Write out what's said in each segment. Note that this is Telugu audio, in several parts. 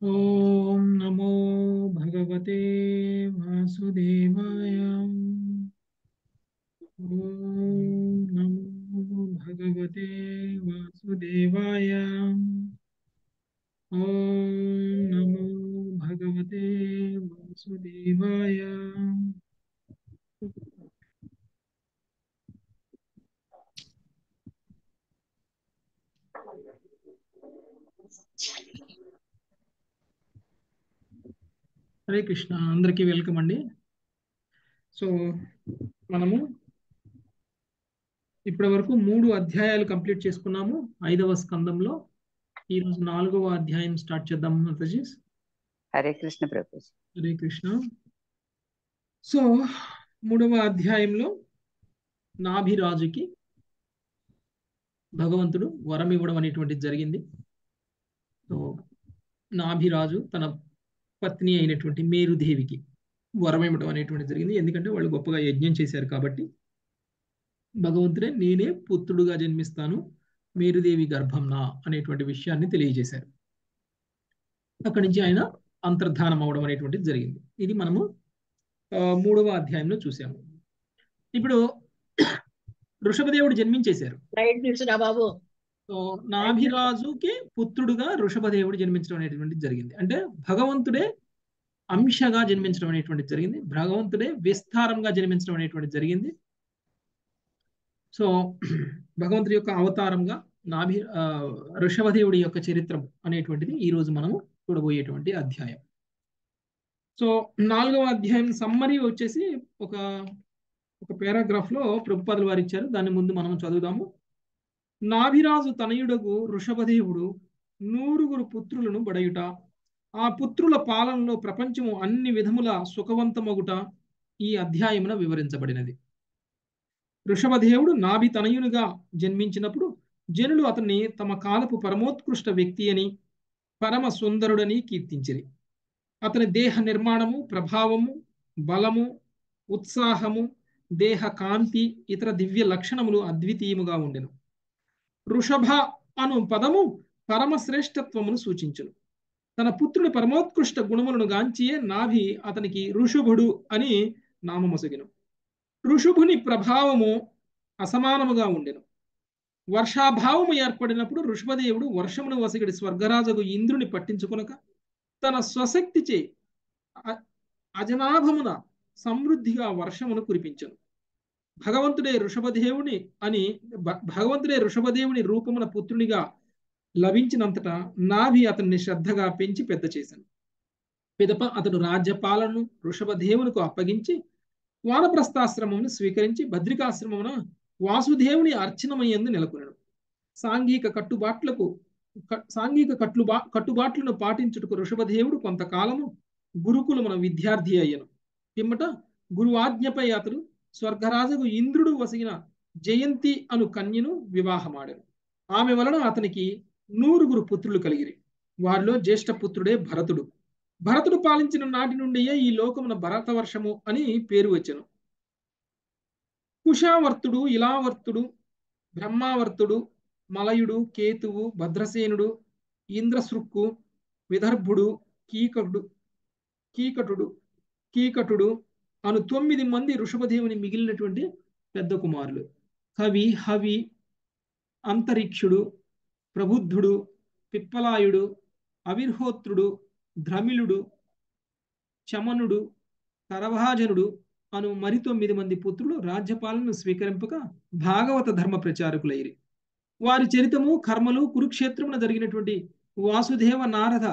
ॐ नमो भगवते वासुदेवाय ॐ नमो भगवते वासुदेवाय ॐ नमो भगवते वासुदेवाय హరే కృష్ణ అందరికీ వెల్కమ్ అండి సో మనము ఇప్పటి వరకు మూడు అధ్యాయాలు కంప్లీట్ చేసుకున్నాము ఐదవ స్కందంలో ఈరోజు నాలుగవ అధ్యాయం స్టార్ట్ చేద్దాం మాతాజీస్ హరే కృష్ణ ప్రభు హరే కృష్ణ సో మూడవ అధ్యాయంలో నాభిరాజుకి భగవంతుడు వరం ఇవ్వడం అనేటువంటిది జరిగింది సో నాభిరాజు తన పత్ని అయినటువంటి మేరుదేవికి వరం ఇవ్వడం అనేటువంటి జరిగింది ఎందుకంటే వాళ్ళు గొప్పగా యజ్ఞం చేశారు కాబట్టి భగవంతుడే నేనే పుత్రుడుగా జన్మిస్తాను మేరుదేవి గర్భం నా అనేటువంటి విషయాన్ని తెలియజేశారు అక్కడి నుంచి ఆయన అంతర్ధానం అవడం అనేటువంటిది జరిగింది ఇది మనము మూడవ అధ్యాయంలో చూసాము ఇప్పుడు ఋషభదేవుడు జన్మించేశారు బాబు సో నాభిరాజుకి పుత్రుడుగా ఋషభదేవుడు జన్మించడం అనేటువంటిది జరిగింది అంటే భగవంతుడే అంశగా జన్మించడం అనేటువంటిది జరిగింది భగవంతుడే విస్తారంగా జన్మించడం అనేటువంటిది జరిగింది సో భగవంతుడి యొక్క అవతారంగా నాభి ఋషభదేవుడి యొక్క చరిత్రం అనేటువంటిది ఈ రోజు మనము చూడబోయేటువంటి అధ్యాయం సో నాలుగవ అధ్యాయం సమ్మరీ వచ్చేసి ఒక ఒక పారాగ్రాఫ్ లో ప్రభుపాదులు వారు ఇచ్చారు దాని ముందు మనం చదువుదాము నాభిరాజు తనయుడగు ఋషభదేవుడు నూరుగురు పుత్రులను బడయుట ఆ పుత్రుల పాలనలో ప్రపంచము అన్ని విధముల సుఖవంతమగుట ఈ అధ్యాయమున వివరించబడినది ఋషభదేవుడు నాభి తనయునిగా జన్మించినప్పుడు జనులు అతన్ని తమ కాలపు పరమోత్కృష్ట వ్యక్తి అని పరమ సుందరుడని కీర్తించిరి అతని దేహ నిర్మాణము ప్రభావము బలము ఉత్సాహము దేహ కాంతి ఇతర దివ్య లక్షణములు అద్వితీయముగా ఉండెను వృషభ అను పదము పరమశ్రేష్టత్వమును సూచించును తన పుత్రుని పరమోత్కృష్ట గుణములను గాంచియే నాభి అతనికి ఋషభుడు అని నామమొసగిను ఋషభుని ప్రభావము అసమానముగా ఉండెను వర్షాభావము ఏర్పడినప్పుడు ఋషభదేవుడు వర్షమును వసగిడి స్వర్గరాజుకు ఇంద్రుని పట్టించుకొనక తన స్వశక్తిచే అజనాభమున సమృద్ధిగా వర్షమును కురిపించను భగవంతుడే ఋషభదేవుని అని భగవంతుడే ఋషభదేవుని రూపమున పుత్రునిగా లభించినంతటా నాభి అతన్ని శ్రద్ధగా పెంచి పెద్ద చేశాను పిదప అతడు రాజ్యపాలనను ఋషభదేవునికి అప్పగించి వానప్రస్థాశ్రమమును స్వీకరించి భద్రికాశ్రమమున వాసుదేవుని అర్చనమయ్యందు నెలకొనడు సాంఘిక కట్టుబాట్లకు సాంఘిక కట్లు కట్టుబాట్లను పాటించుటకు ఋషభదేవుడు కొంతకాలము గురుకులమున విద్యార్థి అయ్యను పిమ్మట గురువాజ్ఞపై అతడు స్వర్గరాజుకు ఇంద్రుడు వసిగిన జయంతి అను కన్యను వివాహమాడాడు ఆమె వలన అతనికి నూరుగురు పుత్రులు కలిగిరి వారిలో జ్యేష్ఠ పుత్రుడే భరతుడు భరతుడు పాలించిన నాటి నుండియే ఈ లోకమున భరతవర్షము అని పేరు వచ్చెను కుషావర్తుడు ఇలావర్తుడు బ్రహ్మావర్తుడు మలయుడు కేతువు భద్రసేనుడు ఇంద్రసృక్కు విదర్భుడు కీకటుడు కీకటుడు కీకటుడు అను తొమ్మిది మంది ఋషభదేవుని మిగిలినటువంటి పెద్ద కుమారులు కవి హవి అంతరిక్షుడు ప్రబుద్ధుడు పిప్పలాయుడు అవిర్హోత్రుడు ధ్రమిళుడు చమనుడు కరభాజనుడు అను మరి తొమ్మిది మంది పుత్రులు రాజ్యపాలనను స్వీకరింపక భాగవత ధర్మ ప్రచారకులైరి వారి చరితము కర్మలు కురుక్షేత్రమున జరిగినటువంటి వాసుదేవ నారద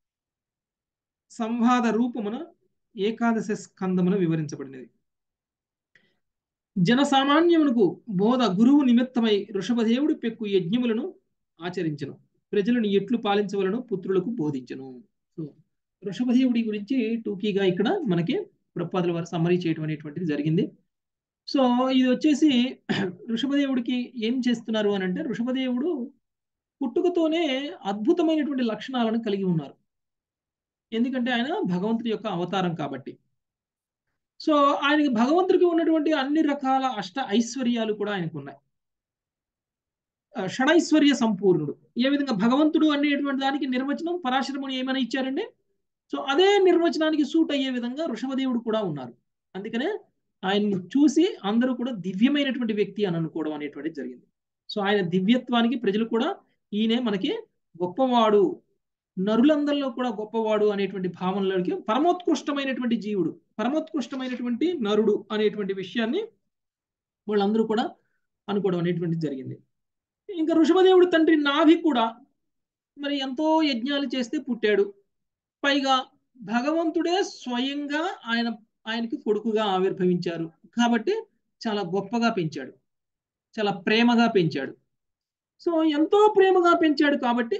సంవాద రూపమున ఏకాదశ స్కందమున వివరించబడినది జనసామాన్యమునకు బోధ గురువు నిమిత్తమై ఋషభదేవుడు పెక్కు యజ్ఞములను ఆచరించను ప్రజలను ఎట్లు పాలించవలను పుత్రులకు బోధించను సో ఋషభదేవుడి గురించి టూకీగా ఇక్కడ మనకి ప్రపాదుల వారు సమ్మరీ చేయడం అనేటువంటిది జరిగింది సో ఇది వచ్చేసి ఋషభదేవుడికి ఏం చేస్తున్నారు అని అంటే ఋషభదేవుడు పుట్టుకతోనే అద్భుతమైనటువంటి లక్షణాలను కలిగి ఉన్నారు ఎందుకంటే ఆయన భగవంతుడి యొక్క అవతారం కాబట్టి సో ఆయనకి భగవంతుడికి ఉన్నటువంటి అన్ని రకాల అష్ట ఐశ్వర్యాలు కూడా ఆయనకు ఉన్నాయి ఆ, షడైశ్వర్య సంపూర్ణుడు ఏ విధంగా భగవంతుడు అనేటువంటి దానికి నిర్వచనం పరాశరముని ఏమైనా ఇచ్చారండి సో అదే నిర్వచనానికి సూట్ అయ్యే విధంగా ఋషభదేవుడు కూడా ఉన్నారు అందుకనే ఆయన్ని చూసి అందరూ కూడా దివ్యమైనటువంటి వ్యక్తి అని అనుకోవడం అనేటువంటిది జరిగింది సో ఆయన దివ్యత్వానికి ప్రజలు కూడా ఈయనే మనకి గొప్పవాడు నరులందరిలో కూడా గొప్పవాడు అనేటువంటి భావనలోకి పరమోత్కృష్టమైనటువంటి జీవుడు పరమోత్కృష్టమైనటువంటి నరుడు అనేటువంటి విషయాన్ని వాళ్ళందరూ కూడా అనుకోవడం అనేటువంటిది జరిగింది ఇంకా ఋషభదేవుడు తండ్రి నాభి కూడా మరి ఎంతో యజ్ఞాలు చేస్తే పుట్టాడు పైగా భగవంతుడే స్వయంగా ఆయన ఆయనకి కొడుకుగా ఆవిర్భవించారు కాబట్టి చాలా గొప్పగా పెంచాడు చాలా ప్రేమగా పెంచాడు సో ఎంతో ప్రేమగా పెంచాడు కాబట్టి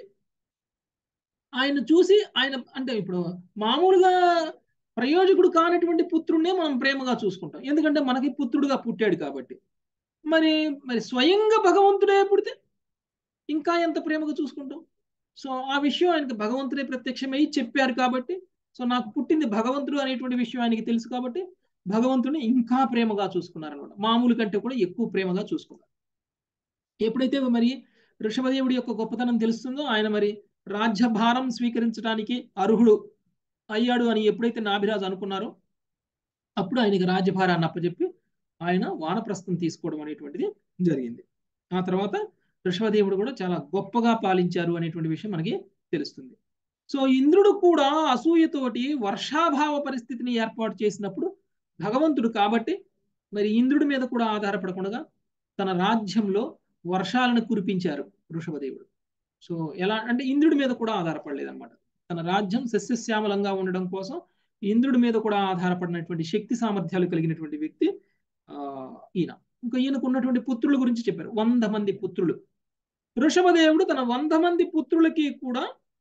ఆయన చూసి ఆయన అంటే ఇప్పుడు మామూలుగా ప్రయోజకుడు కానటువంటి పుత్రుడినే మనం ప్రేమగా చూసుకుంటాం ఎందుకంటే మనకి పుత్రుడుగా పుట్టాడు కాబట్టి మరి మరి స్వయంగా భగవంతుడే పుడితే ఇంకా ఎంత ప్రేమగా చూసుకుంటాం సో ఆ విషయం ఆయనకి భగవంతుడే ప్రత్యక్షమై చెప్పారు కాబట్టి సో నాకు పుట్టింది భగవంతుడు అనేటువంటి విషయం ఆయనకి తెలుసు కాబట్టి భగవంతుడిని ఇంకా ప్రేమగా చూసుకున్నారనమాట మామూలు కంటే కూడా ఎక్కువ ప్రేమగా చూసుకున్నారు ఎప్పుడైతే మరి ఋషభదేవుడి యొక్క గొప్పతనం తెలుస్తుందో ఆయన మరి రాజ్యభారం స్వీకరించడానికి అర్హుడు అయ్యాడు అని ఎప్పుడైతే నాభిరాజు అనుకున్నారో అప్పుడు ఆయనకి రాజ్యభారాన్ని అప్పచెప్పి ఆయన వానప్రస్థం తీసుకోవడం అనేటువంటిది జరిగింది ఆ తర్వాత ఋషభదేవుడు కూడా చాలా గొప్పగా పాలించారు అనేటువంటి విషయం మనకి తెలుస్తుంది సో ఇంద్రుడు కూడా అసూయతోటి వర్షాభావ పరిస్థితిని ఏర్పాటు చేసినప్పుడు భగవంతుడు కాబట్టి మరి ఇంద్రుడి మీద కూడా ఆధారపడకుండా తన రాజ్యంలో వర్షాలను కురిపించారు ఋషభదేవుడు సో ఎలా అంటే ఇంద్రుడి మీద కూడా ఆధారపడలేదు అనమాట తన రాజ్యం సస్యశ్యామలంగా ఉండడం కోసం ఇంద్రుడి మీద కూడా ఆధారపడినటువంటి శక్తి సామర్థ్యాలు కలిగినటువంటి వ్యక్తి ఆ ఈయన ఇంకా ఈయనకు ఉన్నటువంటి పుత్రుల గురించి చెప్పారు వంద మంది పుత్రులు ఋషభదేవుడు తన వంద మంది పుత్రులకి కూడా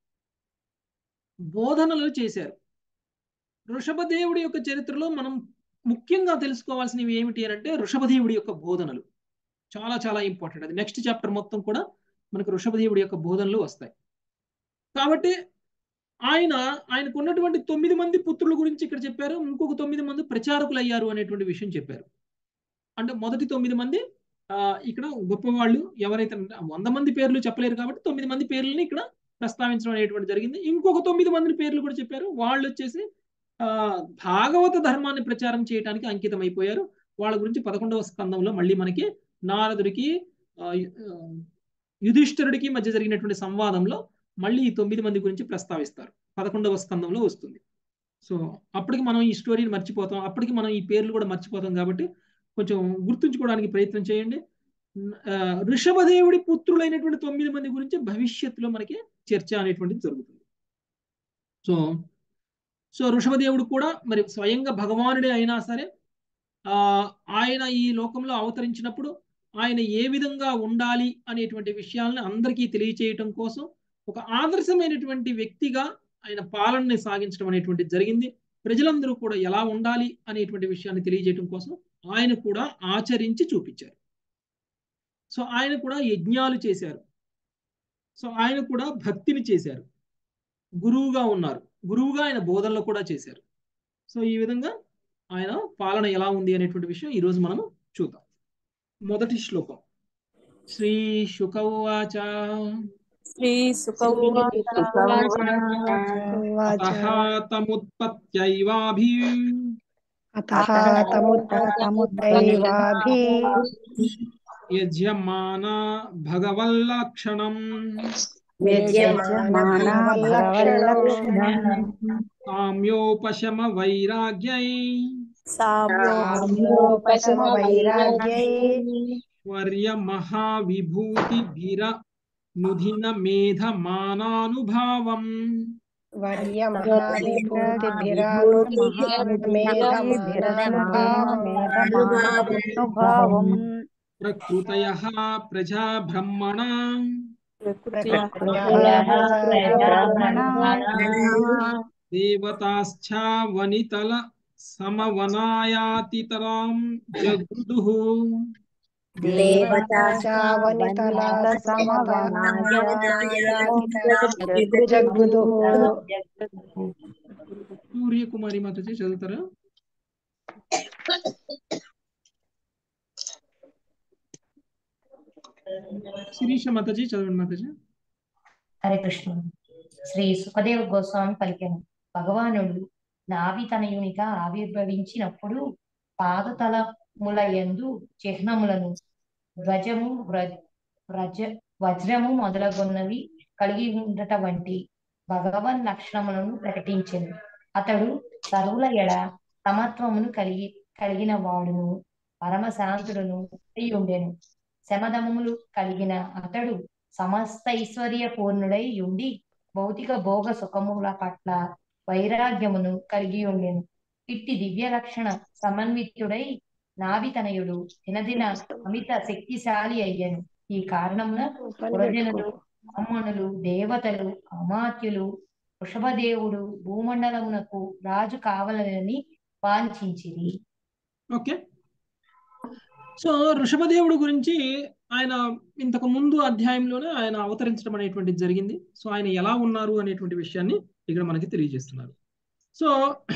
బోధనలు చేశారు ఋషభదేవుడి యొక్క చరిత్రలో మనం ముఖ్యంగా తెలుసుకోవాల్సినవి ఏమిటి అని అంటే ఋషభదేవుడి యొక్క బోధనలు చాలా చాలా ఇంపార్టెంట్ అది నెక్స్ట్ చాప్టర్ మొత్తం కూడా మనకు ఋషభదేవుడి యొక్క బోధనలు వస్తాయి కాబట్టి ఆయన ఆయనకు ఉన్నటువంటి తొమ్మిది మంది పుత్రుల గురించి ఇక్కడ చెప్పారు ఇంకొక తొమ్మిది మంది ప్రచారకులు అయ్యారు అనేటువంటి విషయం చెప్పారు అంటే మొదటి తొమ్మిది మంది ఆ ఇక్కడ గొప్పవాళ్ళు ఎవరైతే వంద మంది పేర్లు చెప్పలేరు కాబట్టి తొమ్మిది మంది పేర్లని ఇక్కడ ప్రస్తావించడం అనేటువంటి జరిగింది ఇంకొక తొమ్మిది మంది పేర్లు కూడా చెప్పారు వాళ్ళు వచ్చేసి ఆ భాగవత ధర్మాన్ని ప్రచారం చేయడానికి అంకితం అయిపోయారు వాళ్ళ గురించి పదకొండవ స్కందంలో మళ్ళీ మనకి నారదుడికి యుధిష్ఠరుడికి మధ్య జరిగినటువంటి సంవాదంలో మళ్ళీ ఈ తొమ్మిది మంది గురించి ప్రస్తావిస్తారు పదకొండవ స్కందంలో వస్తుంది సో అప్పటికి మనం ఈ స్టోరీని మర్చిపోతాం అప్పటికి మనం ఈ పేర్లు కూడా మర్చిపోతాం కాబట్టి కొంచెం గుర్తుంచుకోవడానికి ప్రయత్నం చేయండి ఋషభదేవుడి పుత్రులైనటువంటి తొమ్మిది మంది గురించి భవిష్యత్తులో మనకి చర్చ అనేటువంటిది జరుగుతుంది సో సో ఋషభదేవుడు కూడా మరి స్వయంగా భగవానుడే అయినా సరే ఆ ఆయన ఈ లోకంలో అవతరించినప్పుడు ఆయన ఏ విధంగా ఉండాలి అనేటువంటి విషయాలను అందరికీ తెలియచేయటం కోసం ఒక ఆదర్శమైనటువంటి వ్యక్తిగా ఆయన పాలనని సాగించడం అనేటువంటిది జరిగింది ప్రజలందరూ కూడా ఎలా ఉండాలి అనేటువంటి విషయాన్ని తెలియజేయడం కోసం ఆయన కూడా ఆచరించి చూపించారు సో ఆయన కూడా యజ్ఞాలు చేశారు సో ఆయన కూడా భక్తిని చేశారు గురువుగా ఉన్నారు గురువుగా ఆయన బోధనలు కూడా చేశారు సో ఈ విధంగా ఆయన పాలన ఎలా ఉంది అనేటువంటి విషయం ఈరోజు మనం చూద్దాం మొదటి శ్లోకం శ్రీ శుకవాచ శ్రీ తముత్పత్యైవాభి అతః తముత్తైవాభి యజ్యమాన భగవల్లక్షణం సామ్యోపశమ వైరాగ్యై సామ్యోపశమ వైరాగ్యై వర్య మహావిభూతిభిర నుధిన మేధ మానానుభావం వర్య మహావిభూతిభిరాను మహామేధభిరానుభావం ప్రకృతయ ప్రజా బ్రహ్మణ దేవతాశ్చ వనితల సమవనాయాతితరాం జగృదు జగ్గుదు సూర్యకుమారి మాతజీ చదువుతారా శిరీష మాతాజీ చదవండి మాతాజీ హరే కృష్ణ శ్రీ సుఖదేవ గోస్వామి పలికెను భగవానుడు నాభి తనయునిగా ఆవిర్భవించినప్పుడు పాదతలముల యందు చిహ్నములను ధ్వజము వ్ర- వ్రజ వజ్రము మొదలగున్నవి కలిగి ఉండట వంటి భగవన్ లక్షణములను ప్రకటించెను అతడు సర్వుల ఎడ సమత్వమును కలిగి కలిగిన వాడును పరమశాంతుడును అయి ఉండెను శమదమములు కలిగిన అతడు సమస్త ఐశ్వర్య పూర్ణుడై ఉండి భౌతిక భోగ సుఖముల పట్ల వైరాగ్యమును కలిగి ఉండెను ఇట్టి దివ్య లక్షణ సమన్వితుడై నాభితనయుడు దినదిన అమిత శక్తిశాలి అయ్యను ఈ కారణమున పురజనులు బ్రాహ్మణులు దేవతలు అమాత్యులు వృషభదేవుడు భూమండలమునకు రాజు కావాలని వాంఛించిరి ఓకే సో ఋషభదేవుడు గురించి ఆయన ఇంతకు ముందు అధ్యాయంలోనే ఆయన అవతరించడం అనేటువంటిది జరిగింది సో ఆయన ఎలా ఉన్నారు అనేటువంటి విషయాన్ని ఇక్కడ మనకి తెలియజేస్తున్నారు సో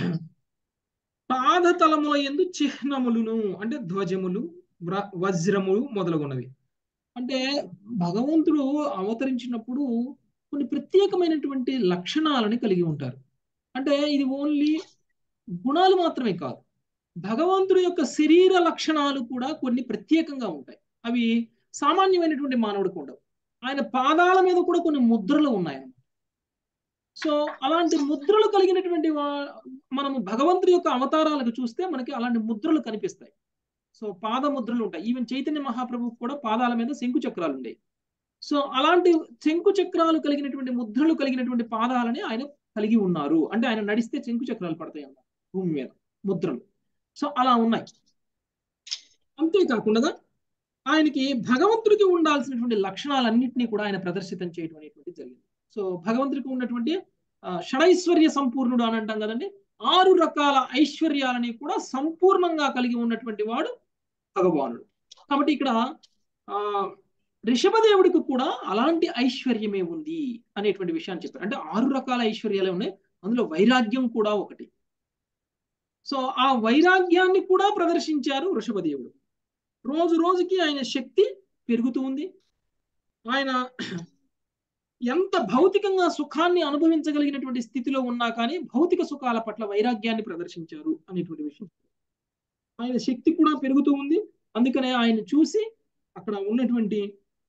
పాదతలముల ఎందు చిహ్నములను అంటే ధ్వజములు వ్ర- వజ్రములు మొదలగున్నవి అంటే భగవంతుడు అవతరించినప్పుడు కొన్ని ప్రత్యేకమైనటువంటి లక్షణాలని కలిగి ఉంటారు అంటే ఇది ఓన్లీ గుణాలు మాత్రమే కాదు భగవంతుడి యొక్క శరీర లక్షణాలు కూడా కొన్ని ప్రత్యేకంగా ఉంటాయి అవి సామాన్యమైనటువంటి మానవుడికి ఉండవు ఆయన పాదాల మీద కూడా కొన్ని ముద్రలు ఉన్నాయి సో అలాంటి ముద్రలు కలిగినటువంటి వా- మనము భగవంతుడి యొక్క అవతారాలకు చూస్తే మనకి అలాంటి ముద్రలు కనిపిస్తాయి సో పాద ముద్రలు ఉంటాయి ఈవెన్ చైతన్య మహాప్రభువు కూడా పాదాల మీద శంకు చక్రాలు ఉండేవి సో అలాంటి శంకు చక్రాలు కలిగినటువంటి ముద్రలు కలిగినటువంటి పాదాలని ఆయన కలిగి ఉన్నారు అంటే ఆయన నడిస్తే శంకు చక్రాలు పడతాయి అన్నమాట భూమి మీద ముద్రలు సో అలా ఉన్నాయి అంతేకాకుండా ఆయనకి భగవంతుడికి ఉండాల్సినటువంటి లక్షణాలన్నింటినీ కూడా ఆయన ప్రదర్శితం చేయడం అనేటువంటి జరిగింది సో భగవంతుడికి ఉన్నటువంటి ఆ, షడైశ్వర్య సంపూర్ణుడు అని అంటాం కదండి ఆరు రకాల ఐశ్వర్యాలని కూడా సంపూర్ణంగా కలిగి ఉన్నటువంటి వాడు భగవానుడు కాబట్టి ఇక్కడ ఆ రిషభదేవుడికి కూడా అలాంటి ఐశ్వర్యమే ఉంది అనేటువంటి విషయాన్ని చెప్పారు అంటే ఆరు రకాల ఐశ్వర్యాలే ఉన్నాయి అందులో వైరాగ్యం కూడా ఒకటి సో ఆ వైరాగ్యాన్ని కూడా ప్రదర్శించారు వృషభదేవుడు రోజు రోజుకి ఆయన శక్తి పెరుగుతూ ఉంది ఆయన ఎంత భౌతికంగా సుఖాన్ని అనుభవించగలిగినటువంటి స్థితిలో ఉన్నా కానీ భౌతిక సుఖాల పట్ల వైరాగ్యాన్ని ప్రదర్శించారు అనేటువంటి విషయం ఆయన శక్తి కూడా పెరుగుతూ ఉంది అందుకనే ఆయన చూసి అక్కడ ఉన్నటువంటి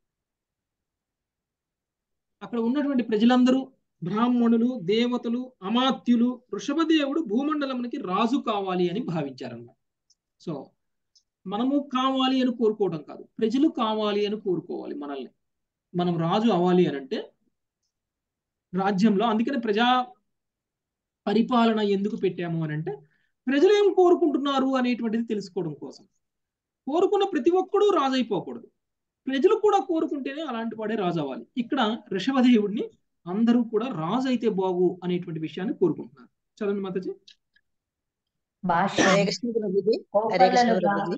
అక్కడ ఉన్నటువంటి ప్రజలందరూ బ్రాహ్మణులు దేవతలు అమాత్యులు వృషభదేవుడు భూమండలమునికి రాజు కావాలి అని భావించారన్నమాట సో మనము కావాలి అని కోరుకోవడం కాదు ప్రజలు కావాలి అని కోరుకోవాలి మనల్ని మనం రాజు అవ్వాలి అని అంటే రాజ్యంలో అందుకని ప్రజా పరిపాలన ఎందుకు పెట్టాము అని అంటే ప్రజలు ఏం కోరుకుంటున్నారు అనేటువంటిది తెలుసుకోవడం కోసం కోరుకున్న ప్రతి ఒక్కడూ రాజు అయిపోకూడదు ప్రజలు కూడా కోరుకుంటేనే అలాంటి వాడే రాజు అవ్వాలి ఇక్కడ ఋషభదేవుడిని అందరూ కూడా రాజు అయితే బాగు అనేటువంటి విషయాన్ని కోరుకుంటున్నారు చదవండి మాతాజీ భాష్యం హరే కృష్ణ ప్రభుజీ హరే కృష్ణ కోకలలుగా ప్రభుజీ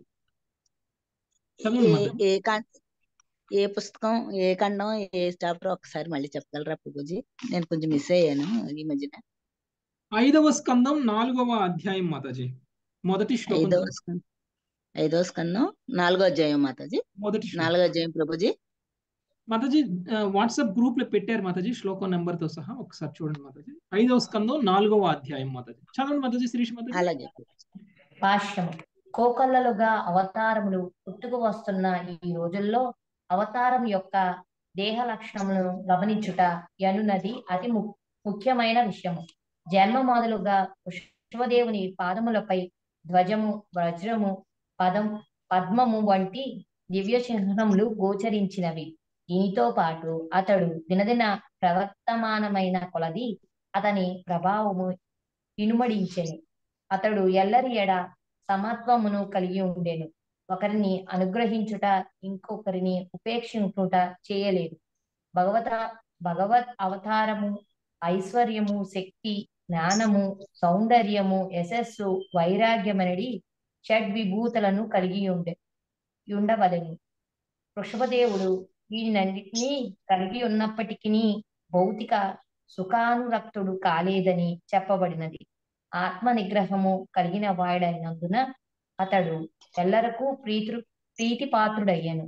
చదవండి ఏ మాతాజీ ఏ కాం ఏ పుస్తకం ఏ ఖండం ఏ చాప్టర్ ఒకసారి మళ్ళీ చెప్పగలరా ప్రభుజీ నేను కొంచెం మిస్ అయ్యాను ఈ మధ్యన ఐదవ స్కందం నాలుగవ అధ్యాయం మాతాజీ మొదటి శ్లోకం ఐదవ చదవండి. స్కందం ఐదవ స్కందం నాలుగో అధ్యాయం మాతాజీ మొదటి శ్లోకం నాలుగో అధ్యాయం ప్రభుజీ మాతాజీ వాట్సాప్ గ్రూప్ లో పెట్టారు మాతాజీ శ్లోకం నెంబర్ తో సహా ఒకసారి చూడండి మాతాజీ ఐదవ స్కందం నాలుగవ అధ్యాయం మాతాజీ చదవండి మాతాజీ శిరీష్ మాతాజీ అలాగే ప్రభుజీ. భాష్యం కోకల్లలుగా అవతారములు పుట్టుకు వస్తున్న ఈ రోజుల్లో అవతారం యొక్క దేహ లక్షణములను గమనించుట ఎనున్నది అతి ము ముఖ్యమైన విషయము జన్మ మొదలుగా విశ్వదేవుని పాదములపై ధ్వజము వజ్రము పదం పద్మము వంటి దివ్య చిహ్నములు గోచరించినవి దీనితో పాటు అతడు దినదిన ప్రవర్తమానమైన కొలది అతని ప్రభావము ఇనుమడించెను అతడు ఎల్లరి ఎడ సమత్వమును కలిగి ఉండెను ఒకరిని అనుగ్రహించుట ఇంకొకరిని ఉపేక్షించుట చేయలేదు భగవత భగవత్ అవతారము ఐశ్వర్యము శక్తి జ్ఞానము సౌందర్యము యశస్సు వైరాగ్యమనడి షడ్విభూతులను కలిగి ఉండే ఉండవలెను వృషభదేవుడు వీటినన్నిటినీ కలిగి ఉన్నప్పటికీ భౌతిక సుఖానురక్తుడు కాలేదని చెప్పబడినది ఆత్మ నిగ్రహము కలిగిన వాడైనందున అతడు ఎల్లరకు ప్రీతృ ప్రీతిపాత్రుడయ్యను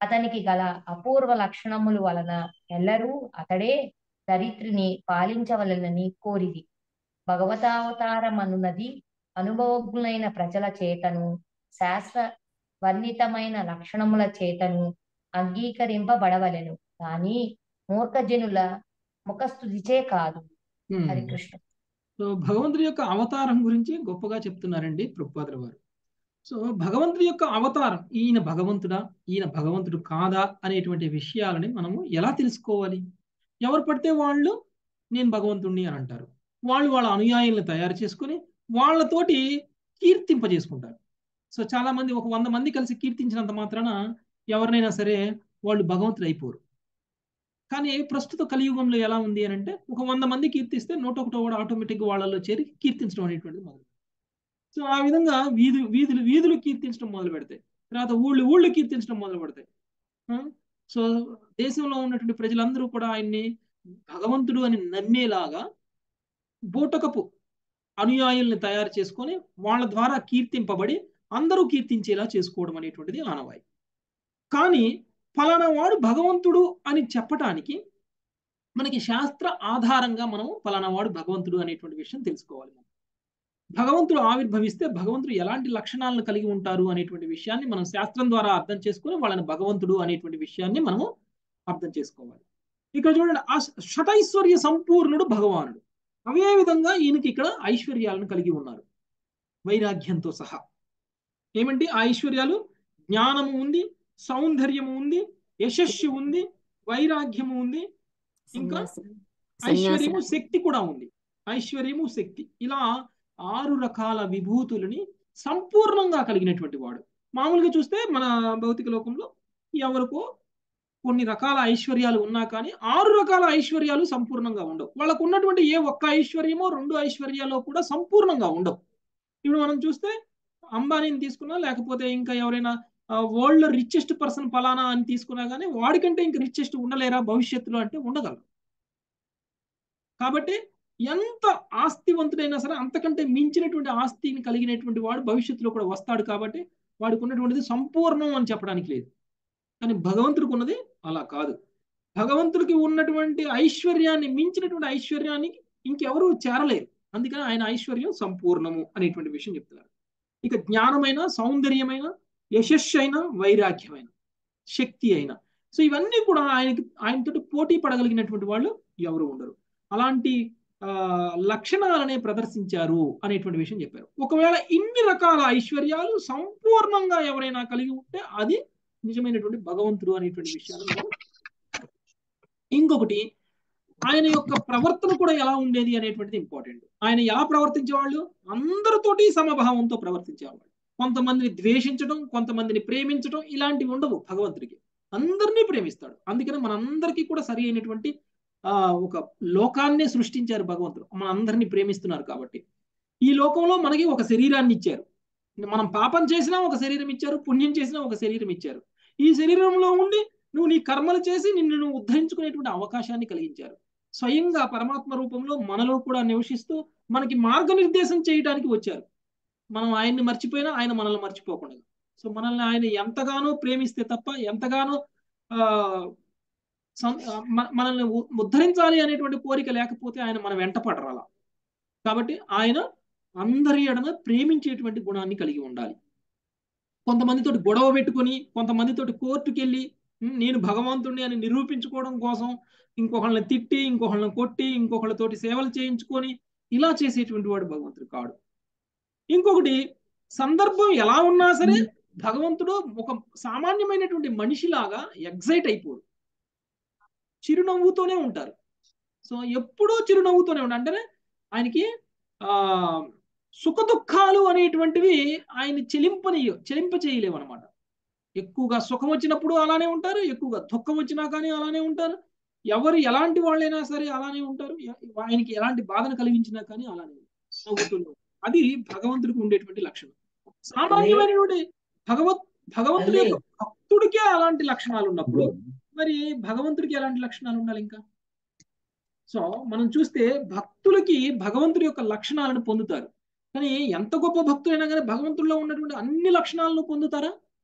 అతనికి గల అపూర్వ లక్షణముల వలన ఎల్లరూ అతడే ధరిత్రిని పాలించవలెనని కోరిది భగవతావతారమనున్నది అనుభవజ్ఞులైన ప్రజల చేతను శాస్త్ర వర్ణితమైన లక్షణముల చేతను అంగీకరింపబడవలెను కానీ మూర్ఖజనుల ముఖస్థుతిచే కాదు ఉమ్. హరి కృష్ణ సో భగవంతుడి యొక్క అవతారం గురించి గొప్పగా చెప్తున్నారండి ప్రభుపాదుల వారు సో భగవంతుడి యొక్క అవతారం ఈయన భగవంతుడా ఈయన భగవంతుడు కాదా అనేటువంటి విషయాలని మనము ఎలా తెలుసుకోవాలి ఎవరు పడితే వాళ్ళు నేను భగవంతుణ్ణి అని అంటారు వాళ్ళు వాళ్ళ అనుయాయులను తయారు చేసుకుని వాళ్ళతోటి కీర్తింపజేసుకుంటారు సో చాలా మంది ఒక వంద మంది కలిసి కీర్తించినంత మాత్రాన ఎవరినైనా సరే వాళ్ళు భగవంతుడు అయిపోరు కానీ ప్రస్తుత కలియుగంలో ఎలా ఉంది అని అంటే ఒక వంద మంది కీర్తిస్తే నూట ఒకటో వాడు ఆటోమేటిక్గా వాళ్ళలో చేరి కీర్తించడం అనేటువంటిది మొదలు సో ఆ విధంగా వీధు వీధులు వీధులు కీర్తించడం మొదలు పెడతాయి తర్వాత ఊళ్ళు ఊళ్ళు కీర్తించడం మొదలు పెడతాయి ఆ? సో దేశంలో ఉన్నటువంటి ప్రజలందరూ కూడా ఆయన్ని భగవంతుడు అని నమ్మేలాగా బూటకపు అనుయాయుల్ని తయారు చేసుకొని వాళ్ళ ద్వారా కీర్తింపబడి అందరూ కీర్తించేలా చేసుకోవడం అనేటువంటిది ఆనవాయి కానీ ఫలానా వాడు భగవంతుడు అని చెప్పటానికి మనకి శాస్త్ర ఆధారంగా మనం ఫలానా వాడు భగవంతుడు అనేటువంటి విషయం తెలుసుకోవాలి మనం భగవంతుడు ఆవిర్భవిస్తే భగవంతుడు ఎలాంటి లక్షణాలను కలిగి ఉంటారు అనేటువంటి విషయాన్ని మనం శాస్త్రం ద్వారా అర్థం చేసుకుని వాళ్ళని భగవంతుడు అనేటువంటి విషయాన్ని మనము అర్థం చేసుకోవాలి ఇక్కడ చూడండి ఆ షటైశ్వర్య సంపూర్ణుడు భగవానుడు అవే విధంగా ఈయనకి ఇక్కడ ఐశ్వర్యాలను కలిగి ఉన్నారు వైరాగ్యంతో సహా ఏమంటే ఆ ఐశ్వర్యాలు జ్ఞానము ఉంది సౌందర్యము ఉంది యశస్సు ఉంది వైరాగ్యము ఉంది ఇంకా ఐశ్వర్యము శక్తి కూడా ఉంది ఐశ్వర్యము శక్తి ఇలా ఆరు రకాల విభూతులని సంపూర్ణంగా కలిగినటువంటి వాడు మామూలుగా చూస్తే మన భౌతిక లోకంలో ఎవరికో కొన్ని రకాల ఐశ్వర్యాలు ఉన్నా కానీ ఆరు రకాల ఐశ్వర్యాలు సంపూర్ణంగా ఉండవు వాళ్ళకు ఉన్నటువంటి ఏ ఒక్క ఐశ్వర్యమో రెండు ఐశ్వర్యాలు కూడా సంపూర్ణంగా ఉండవు ఇప్పుడు మనం చూస్తే అంబానీని తీసుకున్నా లేకపోతే ఇంకా ఎవరైనా వరల్డ్ రిచెస్ట్ పర్సన్ ఫలానా అని తీసుకున్నా కానీ వాడికంటే ఇంకా రిచెస్ట్ ఉండలేరా భవిష్యత్తులో అంటే ఉండగలరు కాబట్టి ఎంత ఆస్తివంతుడైనా సరే అంతకంటే మించినటువంటి ఆస్తిని కలిగినటువంటి వాడు భవిష్యత్తులో కూడా వస్తాడు కాబట్టి వాడికి ఉన్నటువంటిది సంపూర్ణం అని చెప్పడానికి లేదు కానీ భగవంతుడికి ఉన్నది అలా కాదు భగవంతుడికి ఉన్నటువంటి ఐశ్వర్యాన్ని మించినటువంటి ఐశ్వర్యానికి ఇంకెవరూ చేరలేరు అందుకని ఆయన ఐశ్వర్యం సంపూర్ణము అనేటువంటి విషయం చెప్తున్నారు ఇక జ్ఞానమైన సౌందర్యమైన యశస్సు అయిన వైరాగ్యమైన శక్తి అయిన సో ఇవన్నీ కూడా ఆయనకి ఆయనతో పోటీ పడగలిగినటువంటి వాళ్ళు ఎవరు ఉండరు అలాంటి లక్షణాలనే ప్రదర్శించారు అనేటువంటి విషయం చెప్పారు ఒకవేళ ఇన్ని రకాల ఐశ్వర్యాలు సంపూర్ణంగా ఎవరైనా కలిగి ఉంటే అది నిజమైనటువంటి భగవంతుడు అనేటువంటి విషయాలు ఇంకొకటి ఆయన యొక్క ప్రవర్తన కూడా ఎలా ఉండేది అనేటువంటిది ఇంపార్టెంట్ ఆయన ఎలా ప్రవర్తించేవాళ్ళు అందరితోటి సమభావంతో ప్రవర్తించేవాళ్ళు కొంతమందిని ద్వేషించడం కొంతమందిని ప్రేమించడం ఇలాంటివి ఉండవు భగవంతుడికి అందరినీ ప్రేమిస్తాడు అందుకని మనందరికీ కూడా సరి అయినటువంటి ఆ ఒక లోకాన్నే సృష్టించారు భగవంతుడు మన అందరినీ ప్రేమిస్తున్నారు కాబట్టి ఈ లోకంలో మనకి ఒక శరీరాన్ని ఇచ్చారు మనం పాపం చేసినా ఒక శరీరం ఇచ్చారు పుణ్యం చేసినా ఒక శరీరం ఇచ్చారు ఈ శరీరంలో ఉండి నువ్వు నీ కర్మలు చేసి నిన్ను నువ్వు ఉద్ధరించుకునేటువంటి అవకాశాన్ని కలిగించారు స్వయంగా పరమాత్మ రూపంలో మనలో కూడా నివసిస్తూ మనకి మార్గనిర్దేశం చేయడానికి వచ్చారు మనం ఆయన్ని మర్చిపోయినా ఆయన మనల్ని మర్చిపోకుండా సో మనల్ని ఆయన ఎంతగానో ప్రేమిస్తే తప్ప ఎంతగానో ఆ మనల్ని ఉద్ధరించాలి అనేటువంటి కోరిక లేకపోతే ఆయన మన వెంట పడరాల కాబట్టి ఆయన అందరి ఎడమ ప్రేమించేటువంటి గుణాన్ని కలిగి ఉండాలి కొంతమందితో గొడవ పెట్టుకొని కొంతమందితో కోర్టుకి వెళ్ళి నేను భగవంతుడిని అని నిరూపించుకోవడం కోసం ఇంకొకళ్ళని తిట్టి ఇంకొకళ్ళని కొట్టి ఇంకొకళ్ళతోటి సేవలు చేయించుకొని ఇలా చేసేటువంటి వాడు భగవంతుడు కాడు ఇంకొకటి సందర్భం ఎలా ఉన్నా సరే భగవంతుడు ఒక సామాన్యమైనటువంటి మనిషిలాగా ఎగ్జైట్ అయిపోడు చిరునవ్వుతోనే ఉంటారు సో ఎప్పుడూ చిరునవ్వుతోనే ఉంటారు అంటే ఆయనకి ఆ సుఖ దుఃఖాలు అనేటువంటివి ఆయన చెలింపని చెలింప చేయలేవు అనమాట ఎక్కువగా సుఖం వచ్చినప్పుడు అలానే ఉంటారు ఎక్కువగా దుఃఖం వచ్చినా కానీ అలానే ఉంటారు ఎవరు ఎలాంటి వాళ్ళైనా సరే అలానే ఉంటారు ఆయనకి ఎలాంటి బాధను కలిగించినా కానీ అలానే నవ్వుతుంటారు అది భగవంతుడికి ఉండేటువంటి లక్షణం సామాన్యమైనటువంటి భగవత్ భగవంతుడి యొక్క భక్తుడికే అలాంటి లక్షణాలు ఉన్నప్పుడు మరి భగవంతుడికి ఎలాంటి లక్షణాలు ఉండాలి ఇంకా సో మనం చూస్తే భక్తులకి భగవంతుడి యొక్క లక్షణాలను పొందుతారు కానీ ఎంత గొప్ప భక్తులైనా కానీ భగవంతుడిలో ఉన్నటువంటి అన్ని లక్షణాలను పొందుతారా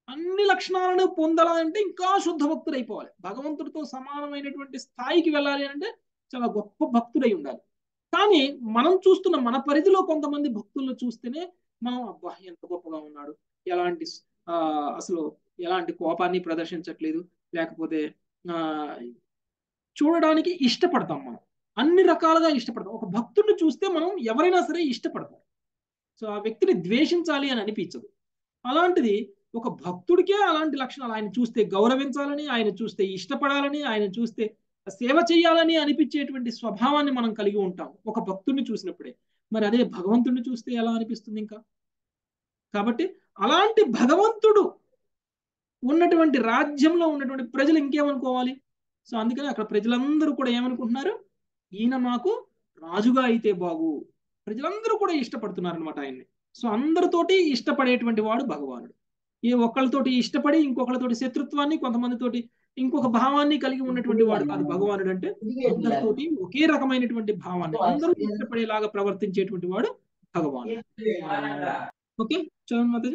అన్ని లక్షణాలను పొందాలంటే ఇంకా శుద్ధ భక్తుడు అయిపోవాలి భగవంతుడితో సమానమైనటువంటి స్థాయికి వెళ్ళాలి అంటే చాలా గొప్ప భక్తుడై ఉండాలి కానీ మనం చూస్తున్న మన పరిధిలో కొంతమంది భక్తులను చూస్తేనే మనం అబ్బా ఎంత గొప్పగా ఉన్నాడు ఎలాంటి ఆ అసలు ఎలాంటి కోపాన్ని ప్రదర్శించట్లేదు లేకపోతే ఆ చూడడానికి ఇష్టపడతాం మనం అన్ని రకాలుగా ఇష్టపడతాం ఒక భక్తుడిని చూస్తే మనం ఎవరైనా సరే ఇష్టపడతాం సో ఆ వ్యక్తిని ద్వేషించాలి అని అనిపించదు అలాంటిది ఒక భక్తుడికే అలాంటి లక్షణాలు ఆయన చూస్తే గౌరవించాలని ఆయన చూస్తే ఇష్టపడాలని ఆయన చూస్తే సేవ చేయాలని అనిపించేటువంటి స్వభావాన్ని మనం కలిగి ఉంటాం ఒక భక్తుడిని చూసినప్పుడే మరి అదే భగవంతుడిని చూస్తే ఎలా అనిపిస్తుంది ఇంకా కాబట్టి అలాంటి భగవంతుడు ఉన్నటువంటి రాజ్యంలో ఉన్నటువంటి ప్రజలు ఇంకేమనుకోవాలి సో అందుకని అక్కడ ప్రజలందరూ కూడా ఏమనుకుంటున్నారు ఈయన మాకు రాజుగా అయితే బాగు ప్రజలందరూ కూడా ఇష్టపడుతున్నారు అనమాట ఆయన్ని సో అందరితోటి ఇష్టపడేటువంటి వాడు భగవానుడు ఏ ఒక్కళ్ళతోటి ఇష్టపడి ఇంకొకళ్ళతోటి శత్రుత్వాన్ని కొంతమందితోటి ఇంకొక భావాన్ని కలిగి ఉన్నటువంటి వాడు కాదు భగవానుడు అంటే అందరితోటి ఒకే రకమైనటువంటి భావాన్ని అందరూ ఇష్టపడేలాగా ప్రవర్తించేటువంటి వాడు భగవానుడు ఓకే చదవండి మాతాజీ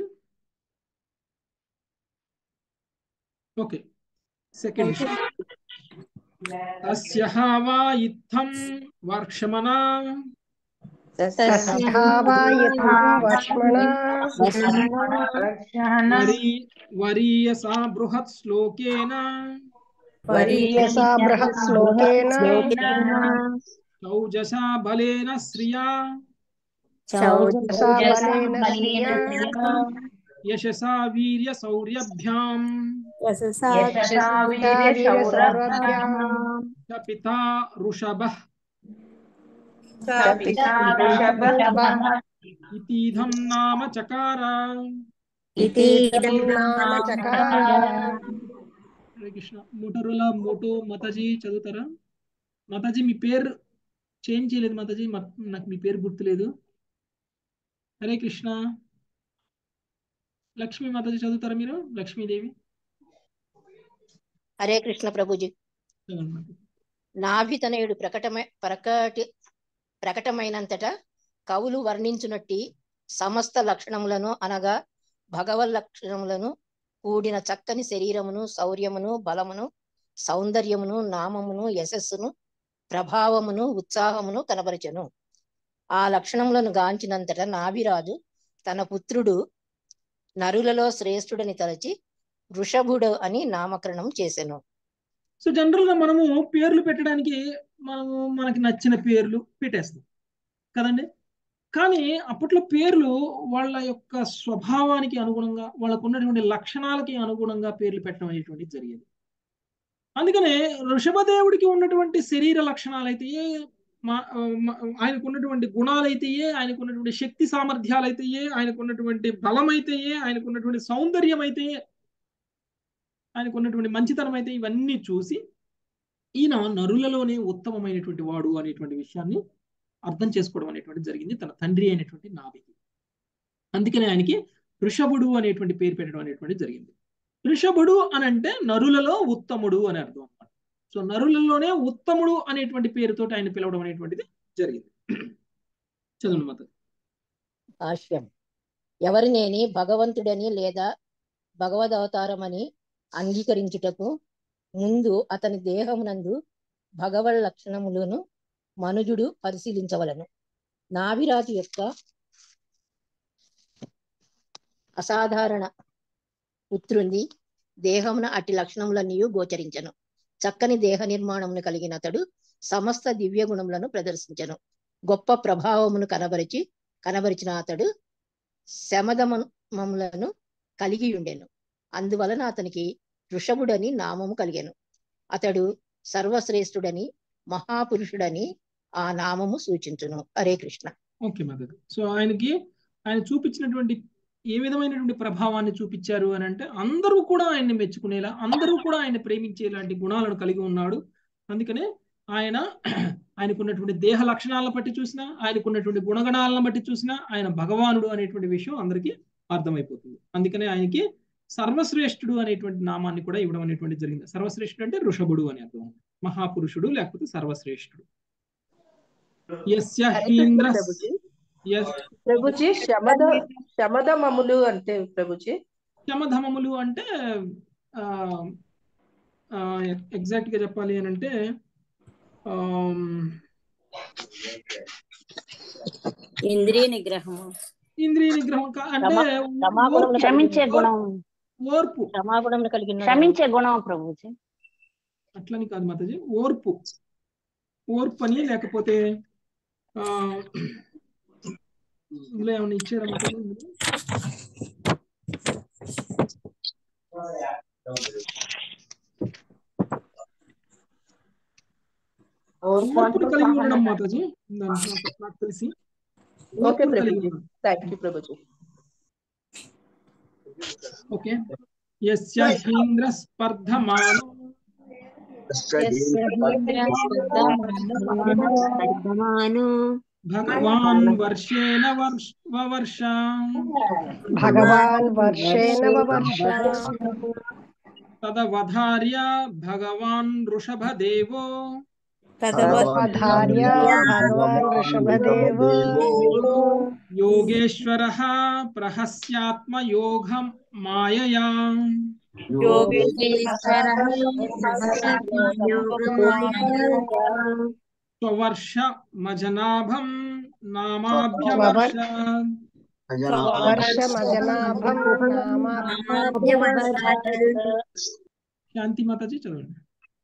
ఓకే సెకండ్ తస్య వా ఇత్థం వర్షమనా వరీ వరీయసా బృహత్ శ్లోకేన వరీయసా బృహత్ శ్లోకేన చౌజసా బలేన శ్రియా చౌజసా బలేన శ్రియా యశసా వీర్య శౌర్యభ్యాం వీరశౌరభ్యాం చ పితా ఋషభ ఇతీధం నామ చకార నామ చకార హరే కృష్ణ మోటోరోల మోటో మాతాజీ చదువుతారా మాతాజీ మీ పేరు చేంజ్ చేయలేదు మాతాజీ మా- నాకు మీ పేరు గుర్తులేదు హరే కృష్ణ లక్ష్మీ మాతాజీ చదువుతారా మీరు లక్ష్మీదేవి హరే కృష్ణ ప్రభుజీ చదవండి మాతాజీ. నాభితనయుడు ప్రకటమై ప్రకటి ప్రకటమైనంతట కవులు వర్ణించునట్టి సమస్త లక్షణములను అనగా భగవల్ లక్షణములను కూడిన చక్కని శరీరమును శౌర్యమును బలమును సౌందర్యమును నామమును యశస్సును ప్రభావమును ఉత్సాహమును కనబరచెను ఆ లక్షణములను గాంచినంతట నాభిరాజు తన పుత్రుడు నరులలో శ్రేష్ఠుడని తలచి వృషభుడు అని నామకరణం చేసెను సో జనరల్ గా మనము పేర్లు పెట్టడానికి మనము మనకి నచ్చిన పేర్లు పెట్టేస్తాం కదండి కానీ అప్పట్లో పేర్లు వాళ్ళ యొక్క స్వభావానికి అనుగుణంగా వాళ్ళకు ఉన్నటువంటి లక్షణాలకి అనుగుణంగా పేర్లు పెట్టడం అనేటువంటిది జరిగేది అందుకనే ఋషభదేవుడికి ఉన్నటువంటి శరీర లక్షణాలు అయితే ఆయనకు ఉన్నటువంటి గుణాలు అయితే ఆయనకు ఉన్నటువంటి శక్తి సామర్థ్యాలు అయితే ఆయనకు ఉన్నటువంటి బలం అయితే ఆయనకు ఉన్నటువంటి సౌందర్యం అయితే ఆయనకు ఉన్నటువంటి మంచితనం అయితే ఇవన్నీ చూసి ఈయన నరులలోనే ఉత్తమమైనటువంటి వాడు అనేటువంటి విషయాన్ని అర్థం చేసుకోవడం అనేటువంటి జరిగింది తన తండ్రి అయినటువంటి నాభికి అందుకనే ఆయనకి ఋషభుడు అనేటువంటి పేరు పెట్టడం అనేటువంటి జరిగింది ఋషభుడు అని అంటే నరులలో ఉత్తముడు అని అర్థం అనమాట సో నరులలోనే ఉత్తముడు అనేటువంటి పేరుతో ఆయన పిలవడం అనేటువంటిది జరిగింది చదవండి మాత భాష్యం ఎవరినేని భగవంతుడని లేదా భగవదవతారమని అంగీకరించుటకు ముందు అతని దేహమునందు భగవల్ లక్షణములను మనుజుడు పరిశీలించవలను నావిరాజు యొక్క అసాధారణ పుత్రుంది దేహమున అట్టి లక్షణములన్నీ గోచరించను చక్కని దేహ నిర్మాణమును కలిగిన అతడు సమస్త దివ్య గుణములను ప్రదర్శించను గొప్ప ప్రభావమును కనబరిచి కనబరిచిన అతడు శమదమములను కలిగి ఉండెను అందువలన అతనికి వృషభుడని నామము కలిగెను అతడు సర్వశ్రేష్ఠుడని మహాపురుషుడని ఆ నామము సూచించును Hare Krishna okay mother so ఆయనకి ఆయన చూపించినటువంటి ఏ విధమైనటువంటి ప్రభావాన్ని చూపించారు అని అంటే అందరూ కూడా ఆయన్ని మెచ్చుకునేలా అందరూ కూడా ఆయన ప్రేమించేలాంటి గుణాలను కలిగి ఉన్నాడు అందుకనే ఆయన ఆయనకున్నటువంటి దేహ లక్షణాలను బట్టి చూసినా ఆయనకున్నటువంటి గుణగణాలను బట్టి చూసినా ఆయన భగవానుడు అనేటువంటి విషయం అందరికీ అర్థమైపోతుంది అందుకనే ఆయనకి సర్వశ్రేష్ఠుడు అనేటువంటి నామాన్ని కూడా ఇవ్వడం అనేటువంటి జరిగింది సర్వశ్రేష్ఠుడు అంటే ఋషభుడు అని అర్థం మహాపురుషుడు లేకపోతే సర్వశ్రేష్ఠుడు యస్య హీంద్ర ప్రభుజీ ప్రభుజీ శమద శమదమములు అంటే ప్రభుజీ శమధమములు అంటే ఎగ్జాక్ట్ గా చెప్పాలి అని అంటే ఆమ్, ఇంద్రియ నిగ్రహము ఇంద్రియ నిగ్రహం కా- అంటే క్షమా- క్షమాగుణములు ఓర్పు- క్షమించే గుణం ఓర్పు క్షమాగుణములు కలిగిన క్షమించే గుణం ప్రభుజీ అట్లని కాదు మాతాజీ ఓర్పు ఓర్పు అని లేకపోతే ఆ, ఇందులో ఏమైనా ఇచ్చారా మాతాజీ ఇందులో? ఓర్పును కలిగి ఉండడం మాతాజీ దాని నాకు- నాకు తెలిసి ఓకే ఓర్పును కలిగి ప్రభుజీ ఉండడం థ్యాంక్ యూ ప్రభుజీ ఓకే యస్య హీంద్ర స్పర్ధమానో భగవాన్ వర్షేణ వర్ష వవర్ష భగవాన్ వర్షేణ వవర్ష తదవధార్య భగవాన్ వృషభదేవో తదవధార్య భగవాన్ వృషభదేవో యోగేశ్వర ప్రహస్యాత్మయోగం మాయయా స్వవర్ష మజనాభం నామాభ్యవర్ష వర్షమజనాభం నామ శాంతి మాతాజీ చదవండి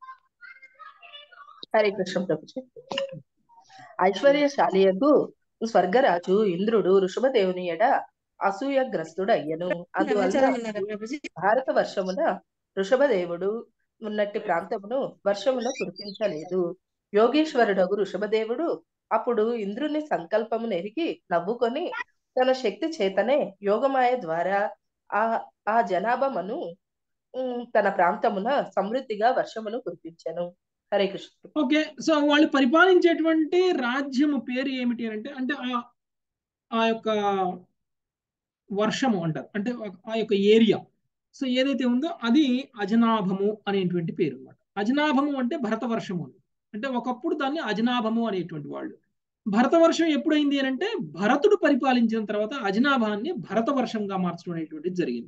హరే కృష్ణ ప్రభుజీ ఐశ్వర్యశాలియకు స్వర్గరాజు ఇంద్రుడు వృషభదేవుని ఎడ అసూయగ్రస్తుడయ్యను అందువల్ల భారత వర్షమున వృషభదేవుడు ఉన్నట్టి ప్రాంతమును వర్షమును కురిపించలేదు యోగేశ్వరుడగు వృషభదేవుడు అప్పుడు ఇంద్రుని సంకల్పము నెరిగి నవ్వుకొని తన శక్తి చేతనే యోగమాయ ద్వారా ఆ ఆ జనాభామను ఉమ్, తన ప్రాంతమున సమృద్ధిగా వర్షమును కురిపించెను హరే కృష్ణ ఓకే సో వాళ్ళు పరిపాలించేటువంటి రాజ్యము పేరు ఏమిటి అని అంటే అంటే ఆ ఆ యొక్క వర్షము అంటారు అంటే ఆ యొక్క ఏరియా సో ఏదైతే ఉందో అది అజనాభము అనేటువంటి పేరు అన్నమాట అజనాభము అంటే భరతవర్షము అని అంటే ఒకప్పుడు దాన్ని అజనాభము అనేటువంటి వాళ్ళు భరతవర్షం ఎప్పుడైంది అని అంటే భరతుడు పరిపాలించిన తర్వాత అజనాభాన్ని భరతవర్షంగా మార్చడం అనేటువంటిది జరిగింది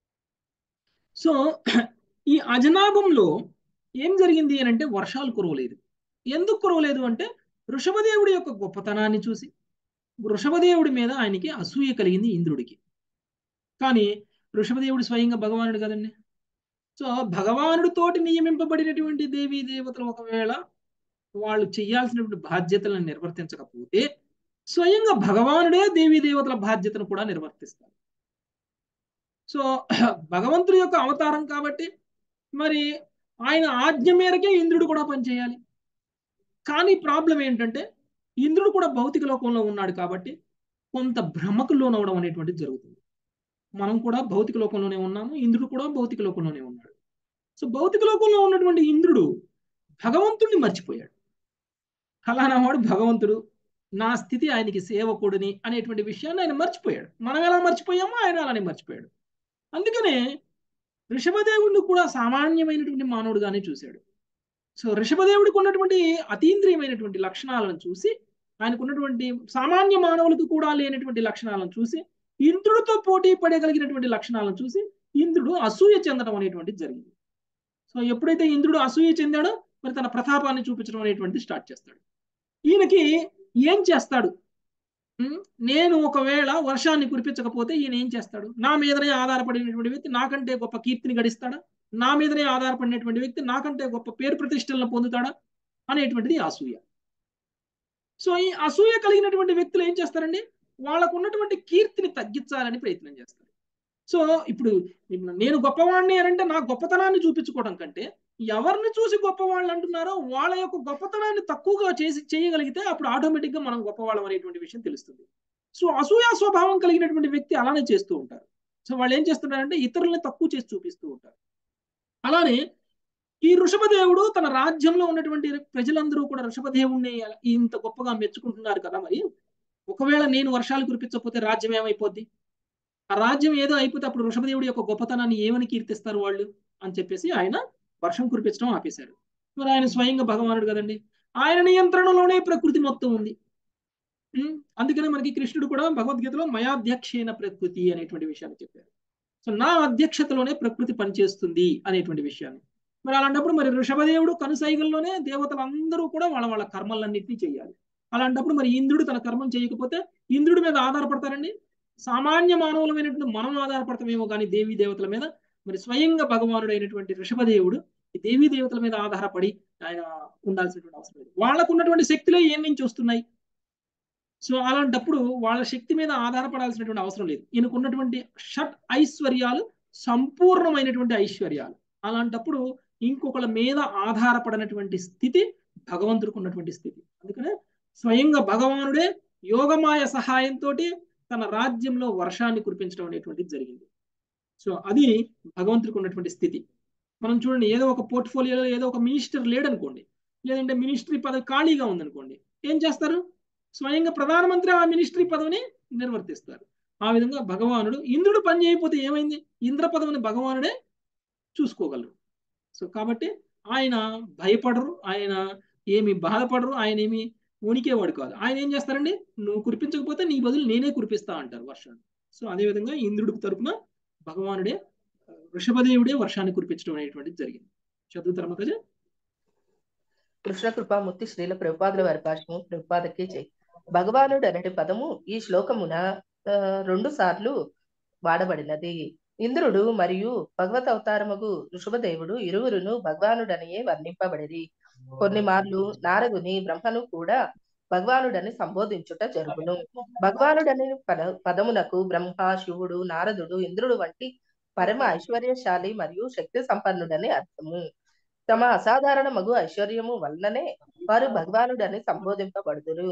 సో ఈ అజనాభంలో ఏం జరిగింది అని అంటే వర్షాలు కురవలేదు ఎందుకు కురవలేదు అంటే వృషభదేవుడి యొక్క గొప్పతనాన్ని చూసి వృషభదేవుడి మీద ఆయనకి అసూయ కలిగింది ఇంద్రుడికి కానీ వృషభదేవుడు స్వయంగా భగవానుడు కదండి సో భగవానుడితోటి నియమింపబడినటువంటి దేవీ దేవతలు ఒకవేళ వాళ్ళు చేయాల్సినటువంటి బాధ్యతలను నిర్వర్తించకపోతే స్వయంగా భగవానుడే దేవీ దేవతల బాధ్యతను కూడా నిర్వర్తిస్తారు సో భగవంతుడి యొక్క అవతారం కాబట్టి మరి ఆయన ఆజ్ఞ మేరకే ఇంద్రుడు కూడా పనిచేయాలి కానీ ప్రాబ్లం ఏంటంటే ఇంద్రుడు కూడా భౌతిక లోకంలో ఉన్నాడు కాబట్టి కొంత భ్రమకు లోనవడం అనేటువంటిది జరుగుతుంది మనం కూడా భౌతిక లోకంలోనే ఉన్నాము ఇంద్రుడు కూడా భౌతిక లోకంలోనే ఉన్నాడు సో భౌతిక లోకంలో ఉన్నటువంటి ఇంద్రుడు భగవంతుడిని మర్చిపోయాడు ఫలానా వాడు భగవంతుడు నా స్థితి ఆయనకి సేవకుడిని అనేటువంటి విషయాన్ని ఆయన మర్చిపోయాడు మనం ఎలా మర్చిపోయామో ఆయన అలానే మర్చిపోయాడు అందుకనే ఋషభదేవుడిని కూడా సామాన్యమైనటువంటి మానవుడుగానే చూశాడు సో ఋషభదేవుడికి ఉన్నటువంటి అతీంద్రియమైనటువంటి లక్షణాలను చూసి ఆయనకు ఉన్నటువంటి సామాన్య మానవులకు కూడా లేనటువంటి లక్షణాలను చూసి ఇంద్రుడితో పోటీ పడగలిగినటువంటి లక్షణాలను చూసి ఇంద్రుడు అసూయ చెందడం అనేటువంటిది జరిగింది సో ఎప్పుడైతే ఇంద్రుడు అసూయ చెందాడో మరి తన ప్రతాపాన్ని చూపించడం అనేటువంటిది స్టార్ట్ చేస్తాడు ఈయనకి ఏం చేస్తాడు ఉమ్, నేను ఒకవేళ వర్షాన్ని కురిపించకపోతే ఈయన ఏం చేస్తాడు నా మీదనే ఆధారపడినటువంటి వ్యక్తి నాకంటే గొప్ప కీర్తిని గడిస్తాడా నా మీదనే ఆధారపడినటువంటి వ్యక్తి నాకంటే గొప్ప పేరు ప్రతిష్టలను పొందుతాడా అనేటువంటిది అసూయ సో ఈ అసూయ కలిగినటువంటి వ్యక్తులు ఏం చేస్తారండి వాళ్ళకు ఉన్నటువంటి కీర్తిని తగ్గించాలని ప్రయత్నం చేస్తారు సో ఇప్పుడు ఇప్పుడు నేను గొప్పవాడిని అని అంటే నా గొప్పతనాన్ని చూపించుకోవడం కంటే ఎవరిని చూసి గొప్పవాళ్ళు అంటున్నారో వాళ్ళ యొక్క గొప్పతనాన్ని తక్కువగా చేసి చేయగలిగితే అప్పుడు ఆటోమేటిక్గా మనం గొప్పవాళ్ళం అనేటువంటి విషయం తెలుస్తుంది సో అసూయ స్వభావం కలిగినటువంటి వ్యక్తి అలానే చేస్తూ ఉంటారు సో వాళ్ళు ఏం చేస్తున్నారంటే ఇతరులని తక్కువ చేసి చూపిస్తూ ఉంటారు అలానే ఈ ఋషభదేవుడు తన రాజ్యంలో ఉన్నటువంటి ప్రజలందరూ కూడా ఋషభదేవుణ్ణి ఇంత గొప్పగా మెచ్చుకుంటున్నారు కదా మరి ఒకవేళ నేను వర్షాలు కురిపించకపోతే రాజ్యం ఏమైపోద్ది ఆ రాజ్యం ఏదో అయిపోతే అప్పుడు ఋషభదేవుడి యొక్క గొప్పతనాన్ని ఏమని కీర్తిస్తారు వాళ్ళు అని చెప్పేసి ఆయన వర్షం కురిపించడం ఆపేశారు మరి ఆయన స్వయంగా భగవానుడు కదండి ఆయన నియంత్రణలోనే ప్రకృతి మొత్తం ఉంది ఉమ్, అందుకనే మనకి కృష్ణుడు కూడా భగవద్గీతలో మయాధ్యక్షేణ ప్రకృతి అనేటువంటి విషయాన్ని చెప్పారు సో నా అధ్యక్షతలోనే ప్రకృతి పనిచేస్తుంది అనేటువంటి విషయాన్ని మరి అలాంటప్పుడు మరి ఋషభదేవుడు కనుసైగల్లోనే దేవతలందరూ కూడా వాళ్ళ వాళ్ళ కర్మలన్నింటినీ చేయాలి అలాంటప్పుడు మరి ఇంద్రుడు తన కర్మం చేయకపోతే ఇంద్రుడి మీద ఆధారపడతారండి సామాన్య మానవులమైనటువంటి మనం ఆధారపడతామేమో కానీ దేవీ దేవతల మీద మరి స్వయంగా భగవానుడైనటువంటి ఋషభదేవుడు ఈ దేవీ దేవతల మీద ఆధారపడి ఆయన ఉండాల్సినటువంటి అవసరం లేదు వాళ్ళకు ఉన్నటువంటి శక్తిలో ఏం నుంచి వస్తున్నాయి సో అలాంటప్పుడు వాళ్ళ శక్తి మీద ఆధారపడాల్సినటువంటి అవసరం లేదు ఈయనకు ఉన్నటువంటి షట్ ఐశ్వర్యాలు సంపూర్ణమైనటువంటి ఐశ్వర్యాలు అలాంటప్పుడు ఇంకొకళ్ళ మీద ఆధారపడినటువంటి స్థితి భగవంతుడికి ఉన్నటువంటి స్థితి అందుకనే స్వయంగా భగవానుడే యోగమాయ సహాయంతో తన రాజ్యంలో వర్షాన్ని కురిపించడం అనేటువంటిది జరిగింది సో అది భగవంతుడికి ఉన్నటువంటి స్థితి మనం చూడండి ఏదో ఒక పోర్ట్ఫోలియోలో ఏదో ఒక మినిస్టర్ లేడనుకోండి లేదంటే మినిస్ట్రీ పదవి ఖాళీగా ఉందనుకోండి ఏం చేస్తారు స్వయంగా ప్రధానమంత్రి ఆ మినిస్ట్రీ పదవిని నిర్వర్తిస్తారు ఆ విధంగా భగవానుడు ఇంద్రుడు పని చేయకపోతే ఏమైంది ఇంద్ర పదవిని భగవానుడే చూసుకోగలరు సో కాబట్టి ఆయన భయపడరు ఆయన ఏమి బాధపడరు ఆయన ఏమి ఉనికేవాడు కాదు ఆయన ఏం చేస్తారండి నువ్వు కురిపించకపోతే నీ బదులు నేనే కురిపిస్తా అంటారు వర్షాన్ని సో అదేవిధంగా ఇంద్రుడికి తరపున భగవానుడే వృషభదేవుడే వర్షాన్ని కురిపించడం అనేటువంటిది జరిగింది చదువుతారు మాకజ కృష్ణ కృపామూర్తి శ్రీల ప్రభుపాదుల వారి భాషము ప్రభుపాదకి జై భగవానుడు అనే పదము ఈ శ్లోకమున ఆ, రెండు సార్లు వాడబడినది ఇంద్రుడు మరియు భగవత్ అవతారముగు ఋషభదేవుడు ఇరువురును భగవానుడనియే వర్ణింపబడిరి కొన్ని మార్లు నారదుని బ్రహ్మను కూడా భగవానుడని సంబోధించుట జరుగును భగవానుడని పద పదమునకు బ్రహ్మ శివుడు నారదుడు ఇంద్రుడు వంటి పరమ ఐశ్వర్యశాలి మరియు శక్తి సంపన్నుడని అర్థము తమ అసాధారణ మగు ఐశ్వర్యము వలననే వారు భగవానుడని సంబోధింపబడుదురు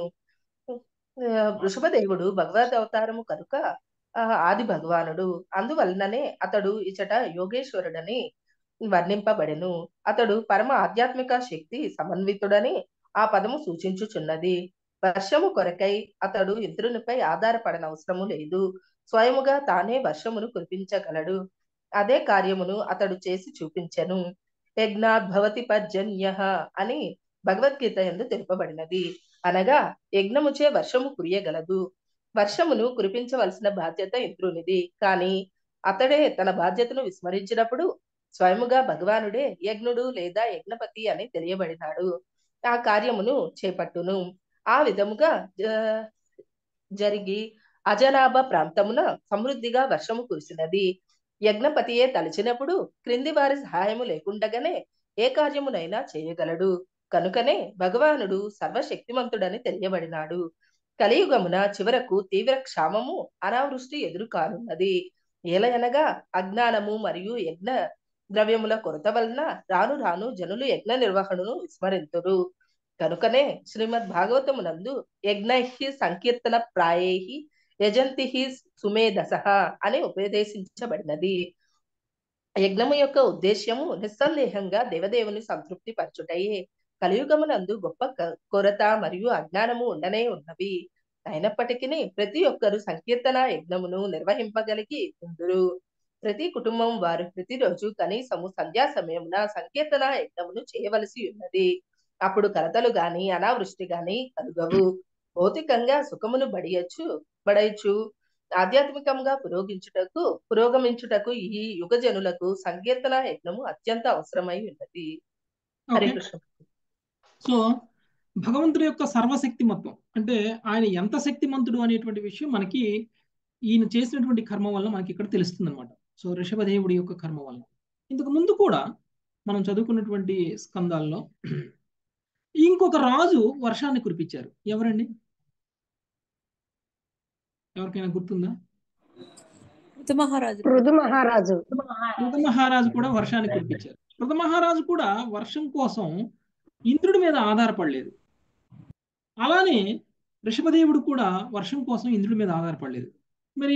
ఆ, వృషభదేవుడు భగవద్ అవతారము కనుక ఆ, ఆది భగవానుడు అందువలననే అతడు ఇచట యోగేశ్వరుడని వర్ణింపబడెను అతడు పరమ ఆధ్యాత్మిక శక్తి సమన్వితుడని ఆ పదము సూచించుచున్నది వర్షము కొరకై అతడు ఇంద్రునిపై ఆధారపడనవసరము లేదు స్వయముగా తానే వర్షమును కురిపించగలడు అదే కార్యమును అతడు చేసి చూపించెను యజ్ఞాత్ భవతి పర్జన్య అని భగవద్గీత ఎందు తెలుపబడినది అనగా యజ్ఞముచే వర్షము కురియగలదు వర్షమును కురిపించవలసిన బాధ్యత ఇంద్రునిది కానీ అతడే తన బాధ్యతను విస్మరించినప్పుడు స్వయముగా భగవానుడే యజ్ఞుడు లేదా యజ్ఞపతి అని తెలియబడినాడు ఆ కార్యమును చేపట్టును ఆ విధముగా జ- జరిగి అజనాభ ప్రాంతమున సమృద్ధిగా వర్షము కురిసినది యజ్ఞపతియే తలచినప్పుడు క్రింది వారి సహాయము లేకుండగానే ఏ కార్యమునైనా చేయగలడు కనుకనే భగవానుడు సర్వశక్తిమంతుడని తెలియబడినాడు కలియుగమున చివరకు తీవ్ర క్షామము అనావృష్టి ఎదురు కానున్నది ఏలయనగా అజ్ఞానము మరియు యజ్ఞ ద్రవ్యముల కొరత వలన రాను రాను జనులు యజ్ఞ నిర్వహణను విస్మరింతురు కనుకనే శ్రీమద్ భాగవతమునందు యజ్ఞై సంకీర్తన ప్రాయై యజంతి సుమేధస అని ఉపదేశించబడినది యజ్ఞము యొక్క ఉద్దేశ్యము నిస్సందేహంగా దేవదేవుని సంతృప్తి పరచుటయే కలియుగమునందు గొప్ప క- కొరత మరియు అజ్ఞానము ఉండనే ఉన్నవి అయినప్పటికీ ప్రతి ఒక్కరు సంకీర్తన యజ్ఞమును నిర్వహింపగలిగి ఉందురు ప్రతి కుటుంబం వారు ప్రతిరోజు కనీసము సంధ్యా సమయమున సంకీర్తన యజ్ఞమును చేయవలసి ఉన్నది అప్పుడు కలతలు గాని అనావృష్టి గాని కలుగవు భౌతికంగా సుఖమును బడియచ్చు బడయచ్చు ఆధ్యాత్మికంగా పురోగించుటకు పురోగమించుటకు ఈ యుగ జనులకు సంకీర్తన యజ్ఞము అత్యంత అవసరమై ఉన్నది హరే ఓకే కృష్ణ సో భగవంతుడి యొక్క సర్వశక్తిమత్వం అంటే ఆయన ఎంత శక్తిమంతుడు అనేటువంటి విషయం మనకి ఈయన చేసినటువంటి కర్మ వల్ల మనకి ఇక్కడ తెలుస్తుంది అనమాట సో ఋషభదేవుడి యొక్క కర్మ వల్ల ఇంతకు ముందు కూడా మనం చదువుకున్నటువంటి స్కందాల్లో ఇంకొక రాజు వర్షాన్ని కురిపించారు ఎవరండి ఎవరికైనా గుర్తుందా ఋతు మహారాజు పృథు మహారాజు పృథ మహారాజు కూడా వర్షాన్ని కురిపించారు పృథ మహారాజు కూడా వర్షం కోసం ఇంద్రుడి మీద ఆధారపడలేదు అలానే ఋషభదేవుడు కూడా వర్షం కోసం ఇంద్రుడి మీద ఆధారపడలేదు మరి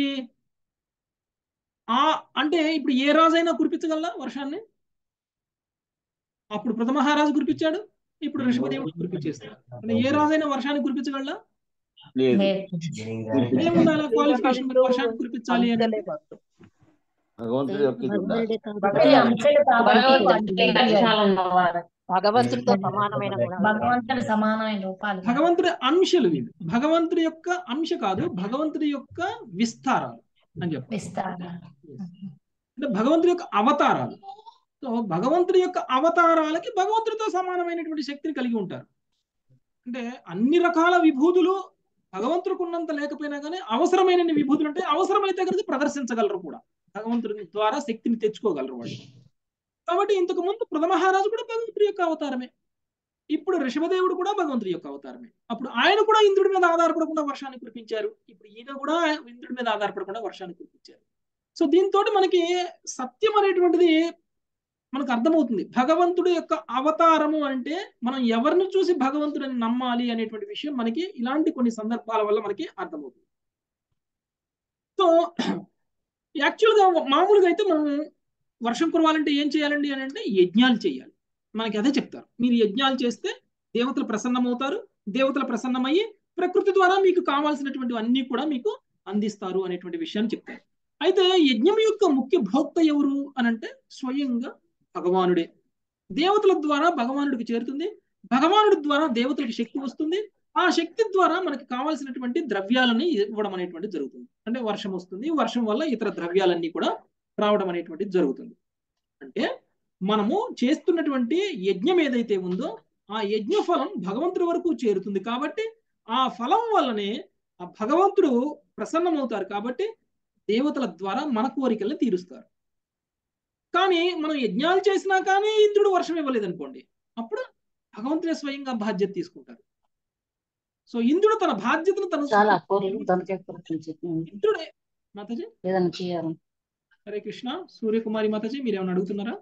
ఆ అంటే ఇప్పుడు ఏ రాజైనా కురిపించగలరా వర్షాన్ని అప్పుడు పృథ మహారాజు కురిపించాడు ఇప్పుడు ఋషభదేవుడు కురిపించేస్తాడు అంటే ఏ రాజైనా వర్షాన్ని కురిపించగలరా లేదు లేదు ఏముండాలి క్వాలిఫికేషన్ మరి వర్షాన్ని కురిపించాలి అని అంశలే మాత్రం. భగవంతుడి యొక్క ఇది ఉండాలి భగవంతుడే కాదు అంటే అంశాలు కాబట్టి భగవంతుడికి వాళ్ళు లక్షణాలు ఉన్నవారు. భగవంతుడితో సమానమైన గుణాలు భగవంతుడు సమానమైన రూపాలు భగవంతుడి అంశలు ఇవి భగవంతుడి యొక్క అంశ కాదు భగవంతుడి యొక్క విస్తారాలు అని చెప్పాలి విస్తార అంటే భగవంతుడి యొక్క అవతారాలు సో భగవంతుడి యొక్క అవతారాలకి భగవంతుడితో సమానమైనటువంటి శక్తిని కలిగి ఉంటారు అంటే అన్ని రకాల విభూతులు భగవంతుడికి ఉన్నంత లేకపోయినా కానీ అవసరమైన విభూతులు అంటే అవసరమైతే కనుక ప్రదర్శించగలరు కూడా భగవంతుడి ద్వారా శక్తిని తెచ్చుకోగలరు వాళ్ళు కాబట్టి ఇంతకు ముందు మహారాజు కూడా భగవంతుడి యొక్క అవతారమే ఇప్పుడు ఋషభదేవుడు కూడా భగవంతుడి యొక్క అవతారమే అప్పుడు ఆయన కూడా ఇంద్రుడి మీద ఆధారపడకుండా వర్షాన్ని కురిపించారు ఇప్పుడు ఈయన కూడా ఇంద్రుడి మీద ఆధారపడకుండా వర్షాన్ని కురిపించారు సో దీంతో మనకి సత్యం అనేటువంటిది మనకు అర్థమవుతుంది భగవంతుడి యొక్క అవతారము అంటే మనం ఎవరిని చూసి భగవంతుడిని నమ్మాలి అనేటువంటి విషయం మనకి ఇలాంటి కొన్ని సందర్భాల వల్ల మనకి అర్థమవుతుంది సో యాక్చువల్గా మామూలుగా అయితే మనం వర్షం కురవాలంటే ఏం చేయాలండి అని అంటే యజ్ఞాలు చేయాలి మనకి అదే చెప్తారు మీరు యజ్ఞాలు చేస్తే దేవతలు ప్రసన్నమవుతారు దేవతలు ప్రసన్నమయ్యి ప్రకృతి ద్వారా మీకు కావాల్సినటువంటి అన్ని కూడా మీకు అందిస్తారు అనేటువంటి విషయాన్ని చెప్తారు అయితే యజ్ఞం యొక్క ముఖ్య భోక్త ఎవరు అని అంటే స్వయంగా భగవానుడే దేవతల ద్వారా భగవానుడికి చేరుతుంది భగవానుడి ద్వారా దేవతలకు శక్తి వస్తుంది ఆ శక్తి ద్వారా మనకి కావాల్సినటువంటి ద్రవ్యాలని ఇవ్వడం అనేటువంటి జరుగుతుంది అంటే వర్షం వస్తుంది వర్షం వల్ల ఇతర ద్రవ్యాలన్నీ కూడా రావడం అనేటువంటిది జరుగుతుంది అంటే మనము చేస్తున్నటువంటి యజ్ఞం ఏదైతే ఉందో ఆ యజ్ఞ ఫలం భగవంతుడి వరకు చేరుతుంది కాబట్టి ఆ ఫలం వల్లనే ఆ భగవంతుడు ప్రసన్నమవుతారు కాబట్టి దేవతల ద్వారా మన కోరికల్ని తీరుస్తారు కానీ మనం యజ్ఞాలు చేసినా కానీ ఇంద్రుడు వర్షం ఇవ్వలేదు అనుకోండి అప్పుడు భగవంతుడే స్వయంగా బాధ్యత తీసుకుంటారు సో ఇంద్రుడు తన బాధ్యతను తను చాలా కోరిక తను చెప్పారు ఇంద్రుడే మాతాజీ ఏదైనా చేయాలి హరే కృష్ణ సూర్యకుమారి మాతాజీ మీరు ఏమైనా అడుగుతున్నారా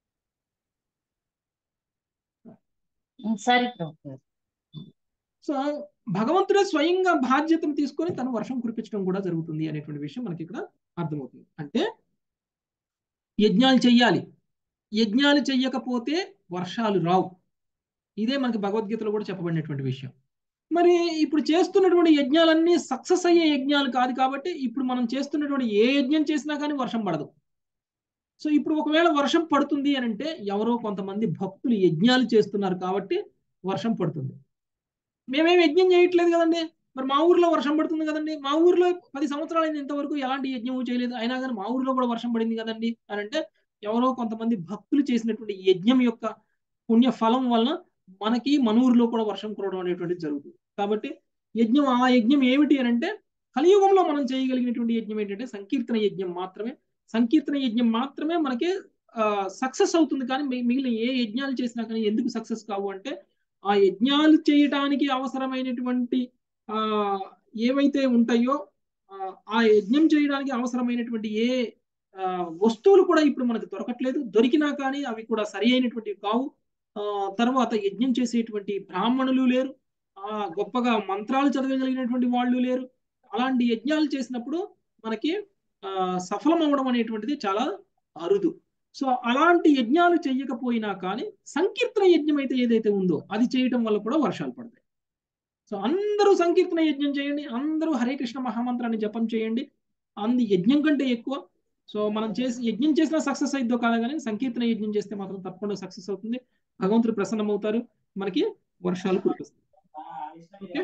సరే ప్రభు సో భగవంతుడే స్వయంగా బాధ్యతను తీసుకొని తను వర్షం కురిపించడం కూడా జరుగుతుంది అనేటువంటి విషయం మనకి ఇక్కడ అర్థమవుతుంది అంటే యజ్ఞాలు చెయ్యాలి యజ్ఞాలు చెయ్యకపోతే వర్షాలు రావు ఇదే మనకి భగవద్గీతలో కూడా చెప్పబడినటువంటి విషయం మరి ఇప్పుడు చేస్తున్నటువంటి యజ్ఞాలన్నీ సక్సెస్ అయ్యే యజ్ఞాలు కాదు కాబట్టి ఇప్పుడు మనం చేస్తున్నటువంటి ఏ యజ్ఞం చేసినా కానీ వర్షం పడదు సో ఇప్పుడు ఒకవేళ వర్షం పడుతుంది అని అంటే ఎవరో కొంతమంది భక్తులు యజ్ఞాలు చేస్తున్నారు కాబట్టి వర్షం పడుతుంది మేమేం యజ్ఞం చేయట్లేదు కదండి మరి మా ఊర్లో వర్షం పడుతుంది కదండి మా ఊర్లో పది సంవత్సరాలైంది ఇంతవరకు ఎలాంటి యజ్ఞం చేయలేదు అయినా కానీ మా ఊర్లో కూడా వర్షం పడింది కదండి అని అంటే ఎవరో కొంతమంది భక్తులు చేసినటువంటి యజ్ఞం యొక్క పుణ్య ఫలం వలన మనకి మన ఊరిలో కూడా వర్షం కురవడం అనేటువంటిది జరుగుతుంది కాబట్టి యజ్ఞం ఆ యజ్ఞం ఏమిటి అని అంటే కలియుగంలో మనం చేయగలిగినటువంటి యజ్ఞం ఏంటంటే సంకీర్తన యజ్ఞం మాత్రమే సంకీర్తన యజ్ఞం మాత్రమే మనకి సక్సెస్ అవుతుంది కానీ మిగిలిన ఏ యజ్ఞాలు చేసినా కానీ ఎందుకు సక్సెస్ కావు అంటే ఆ యజ్ఞాలు చేయటానికి అవసరమైనటువంటి ఆ ఏవైతే ఉంటాయో ఆ యజ్ఞం చేయడానికి అవసరమైనటువంటి ఏ వస్తువులు కూడా ఇప్పుడు మనకు దొరకట్లేదు దొరికినా కానీ అవి కూడా సరి అయినటువంటి కావు ఆ తర్వాత యజ్ఞం చేసేటువంటి బ్రాహ్మణులు లేరు ఆ గొప్పగా మంత్రాలు చదవగలిగినటువంటి వాళ్ళు లేరు అలాంటి యజ్ఞాలు చేసినప్పుడు మనకి ఆ సఫలం అవడం అనేటువంటిది చాలా అరుదు సో అలాంటి యజ్ఞాలు చెయ్యకపోయినా కానీ సంకీర్తన యజ్ఞం అయితే ఏదైతే ఉందో అది చేయటం వల్ల కూడా వర్షాలు పడతాయి సో అందరూ సంకీర్తన యజ్ఞం చేయండి అందరూ హరే కృష్ణ మహామంత్రాన్ని జపం చేయండి అంది యజ్ఞం కంటే ఎక్కువ సో మనం చేసి యజ్ఞం చేసినా సక్సెస్ అయిద్దో కాదా కానీ సంకీర్తన యజ్ఞం చేస్తే మాత్రం తప్పకుండా సక్సెస్ అవుతుంది భగవంతుడు ప్రసన్నమవుతారు మనకి వర్షాలు కురిపిస్తాయి ఓకే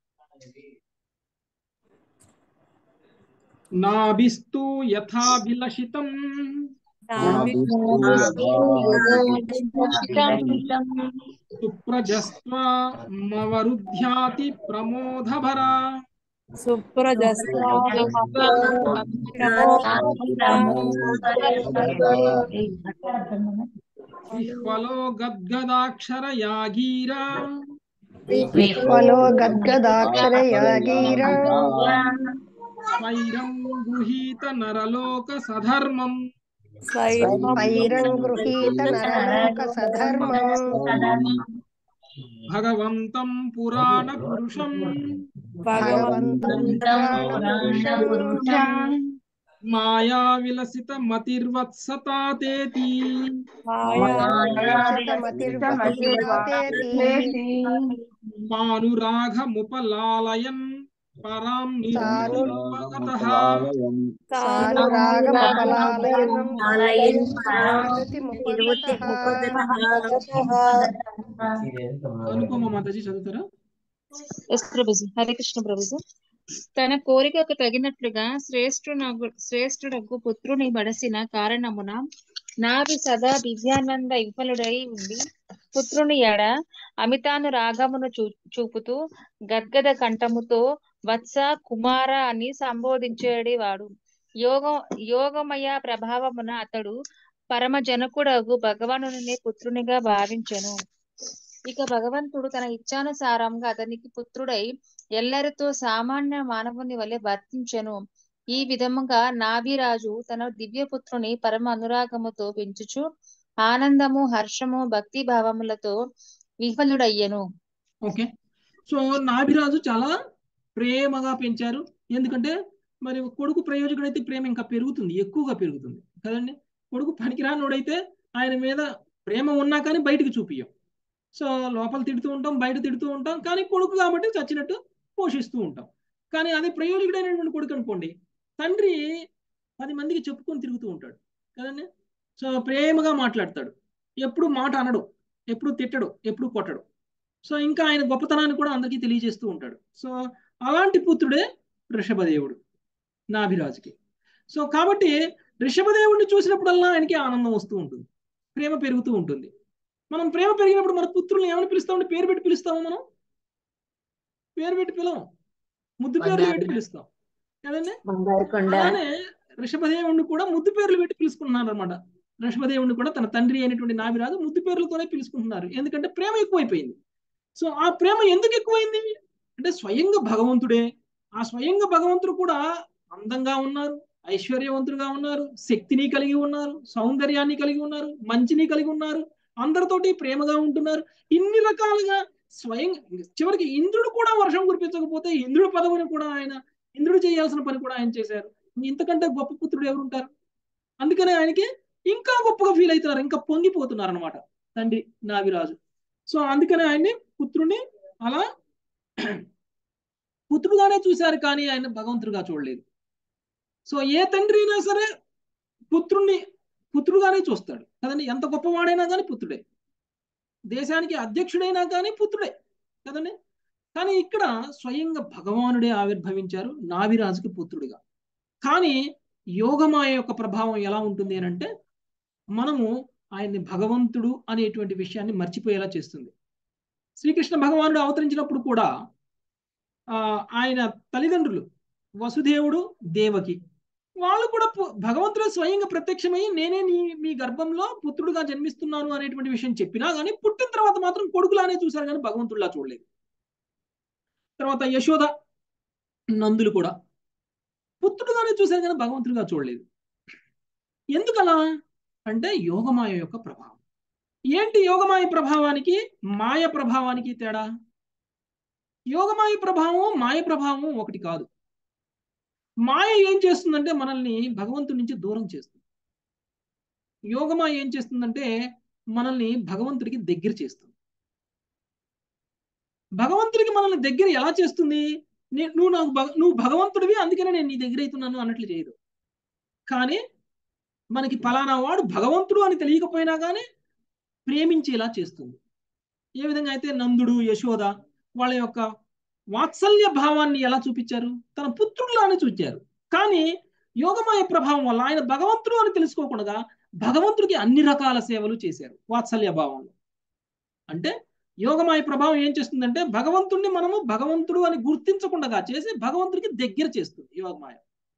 నాభిస్తు యథాభిలషితం సుప్రజస్వామవరుధ్యాతి ప్రమోదభరా విహ్వలో గద్గదాక్షర యాగీరా విహ్వలో గద్గదాక్షర యాగీరా స్వైరం గృహీత నరలోక సధర్మం వైరం గృహీత నరలోక సధర్మం భగవంతం పురాణ పురుషం భగవంతం పురుషం మాయా విలసిత మతిర్వత్సతాతేతి పానురాఘముపలాలయన్ పరాం నిర్వగతః అనుపమ మాతాజీ చదువుతారా ఎస్ ప్రభుజీ హరే కృష్ణ ప్రభుజీ తన కోరికకు తగినట్లుగా శ్రేష్ఠునగు శ్రేష్ఠుడకు పుత్రుని బడసిన కారణమున నావి సదా దివ్యానంద విఫలుడై ఉండి పుత్రుని ఎడ అమితాను రాగమును చూ చూపుతూ గద్గద కంఠముతో వత్స కుమార అని సంబోధించేవాడు యోగ యోగమయ ప్రభావమున అతడు పరమ జనకుడగు భగవానుని పుత్రునిగా భావించెను ఇక భగవంతుడు తన ఇచ్ఛానుసారంగా అతనికి పుత్రుడై ఎల్లరితో సామాన్య మానవుని వలె వర్తించెను ఈ విధముగా నాభిరాజు తన దివ్యపుత్రుని పరమ అనురాగముతో పెంచుచు ఆనందము హర్షము భక్తి భావములతో విహ్వలుడయ్యెను ఓకే సో నాభిరాజు చాలా ప్రేమగా పెంచారు ఎందుకంటే మరి కొడుకు ప్రయోజకుడైతే ప్రేమ ఇంకా పెరుగుతుంది ఎక్కువగా పెరుగుతుంది కదండి కొడుకు పనికిరానోడైతే ఆయన మీద ప్రేమ ఉన్నా కానీ బయటికి చూపియం సో లోపల తిడుతూ ఉంటాం బయట తిడుతూ ఉంటాం కానీ కొడుకు కాబట్టి చచ్చినట్టు పోషిస్తూ ఉంటాం కానీ అదే ప్రయోజకుడైనటువంటి కొడుకు అనుకోండి తండ్రి పది మందికి చెప్పుకొని తిరుగుతూ ఉంటాడు కదండి సో ప్రేమగా మాట్లాడతాడు ఎప్పుడు మాట అనడు ఎప్పుడు తిట్టడు ఎప్పుడు కొట్టడు సో ఇంకా ఆయన గొప్పతనాన్ని కూడా అందరికీ తెలియజేస్తూ ఉంటాడు సో అలాంటి పుత్రుడే ఋషభదేవుడు నాభిరాజుకి సో కాబట్టి ఋషభదేవుడిని చూసినప్పుడల్లా ఆయనకి ఆనందం వస్తూ ఉంటుంది ప్రేమ పెరుగుతూ ఉంటుంది మనం ప్రేమ పెరిగినప్పుడు మన పుత్రుల్ని ఏమని పిలుస్తామంటే పేరు పెట్టి పిలుస్తాము మనం పేరు పెట్టి పిలవం ముద్దు పేర్లు పెట్టి పిలుస్తాం కదండి అలానే ఋషభదేవుడిని కూడా ముద్దు పేర్లు పెట్టి పిలుచుకుంటున్నారు అనమాట ఋషభదేవుడిని కూడా తన తండ్రి అయినటువంటి నాభిరాజు ముద్దు పేర్లతోనే పిలుచుకుంటున్నారు ఎందుకంటే ప్రేమ ఎక్కువైపోయింది సో ఆ ప్రేమ ఎందుకు ఎక్కువైంది అంటే స్వయంగా భగవంతుడే ఆ స్వయంగా భగవంతుడు కూడా అందంగా ఉన్నారు ఐశ్వర్యవంతుడుగా ఉన్నారు శక్తిని కలిగి ఉన్నారు సౌందర్యాన్ని కలిగి ఉన్నారు మంచిని కలిగి ఉన్నారు అందరితోటి ప్రేమగా ఉంటున్నారు ఇన్ని రకాలుగా స్వయం చివరికి ఇంద్రుడు కూడా వర్షం కురిపించకపోతే ఇంద్రుడు పదవిని కూడా ఆయన ఇంద్రుడు చేయాల్సిన పని కూడా ఆయన చేశారు ఇంతకంటే గొప్ప పుత్రుడు ఎవరుంటారు అందుకనే ఆయనకి ఇంకా గొప్పగా ఫీల్ అవుతున్నారు ఇంకా పొంగిపోతున్నారు అనమాట తండ్రి నావిరాజు సో అందుకనే ఆయన్ని పుత్రుడిని అలా పుత్రుడుగానే చూశారు కానీ ఆయన భగవంతుడిగా చూడలేదు సో ఏ తండ్రి అయినా సరే పుత్రుణ్ణి పుత్రుడుగానే చూస్తాడు కదండి ఎంత గొప్పవాడైనా కానీ పుత్రుడే దేశానికి అధ్యక్షుడైనా కానీ పుత్రుడే కదండి కానీ ఇక్కడ స్వయంగా భగవానుడే ఆవిర్భవించారు నావిరాజుకి పుత్రుడిగా కానీ యోగమాయ యొక్క ప్రభావం ఎలా ఉంటుంది అని అంటే మనము ఆయన్ని భగవంతుడు అనేటువంటి విషయాన్ని మర్చిపోయేలా చేస్తుంది శ్రీకృష్ణ భగవానుడు అవతరించినప్పుడు కూడా ఆ ఆయన తల్లిదండ్రులు వసుదేవుడు దేవకి వాళ్ళు కూడా భగవంతుడు స్వయంగా ప్రత్యక్షమై నేనే నీ మీ గర్భంలో పుత్రుడుగా జన్మిస్తున్నాను అనేటువంటి విషయం చెప్పినా కానీ పుట్టిన తర్వాత మాత్రం కొడుకులానే చూశారు కానీ భగవంతుడిలా చూడలేదు తర్వాత యశోద నందులు కూడా పుత్రుడుగానే చూశారు కానీ భగవంతుడిగా చూడలేదు ఎందుకలా అంటే యోగమాయ యొక్క ప్రభావం ఏంటి యోగమాయ ప్రభావానికి మాయ ప్రభావానికి తేడా యోగమాయ ప్రభావం మాయ ప్రభావం ఒకటి కాదు మాయ ఏం చేస్తుందంటే మనల్ని భగవంతుడి నుంచి దూరం చేస్తుంది యోగమాయ ఏం చేస్తుందంటే మనల్ని భగవంతుడికి దగ్గర చేస్తుంది భగవంతుడికి మనల్ని దగ్గర ఎలా చేస్తుంది నువ్వు నాకు నువ్వు భగవంతుడివి అందుకనే నేను నీ దగ్గర అవుతున్నాను అన్నట్లు చేయదు కానీ మనకి ఫలానా వాడు భగవంతుడు అని తెలియకపోయినా కానీ ప్రేమించేలా చేస్తుంది ఏ విధంగా అయితే నందుడు యశోద వాళ్ళ యొక్క వాత్సల్య భావాన్ని ఎలా చూపించారు తన పుత్రుల్లానే చూచారు కానీ యోగమాయ ప్రభావం వల్ల ఆయన భగవంతుడు అని తెలుసుకోకుండా భగవంతుడికి అన్ని రకాల సేవలు చేశారు వాత్సల్య భావంలో అంటే యోగమాయ ప్రభావం ఏం చేస్తుందంటే భగవంతుడిని మనము భగవంతుడు అని గుర్తించకుండా చేసి భగవంతుడికి దగ్గర చేస్తుంది యోగమాయ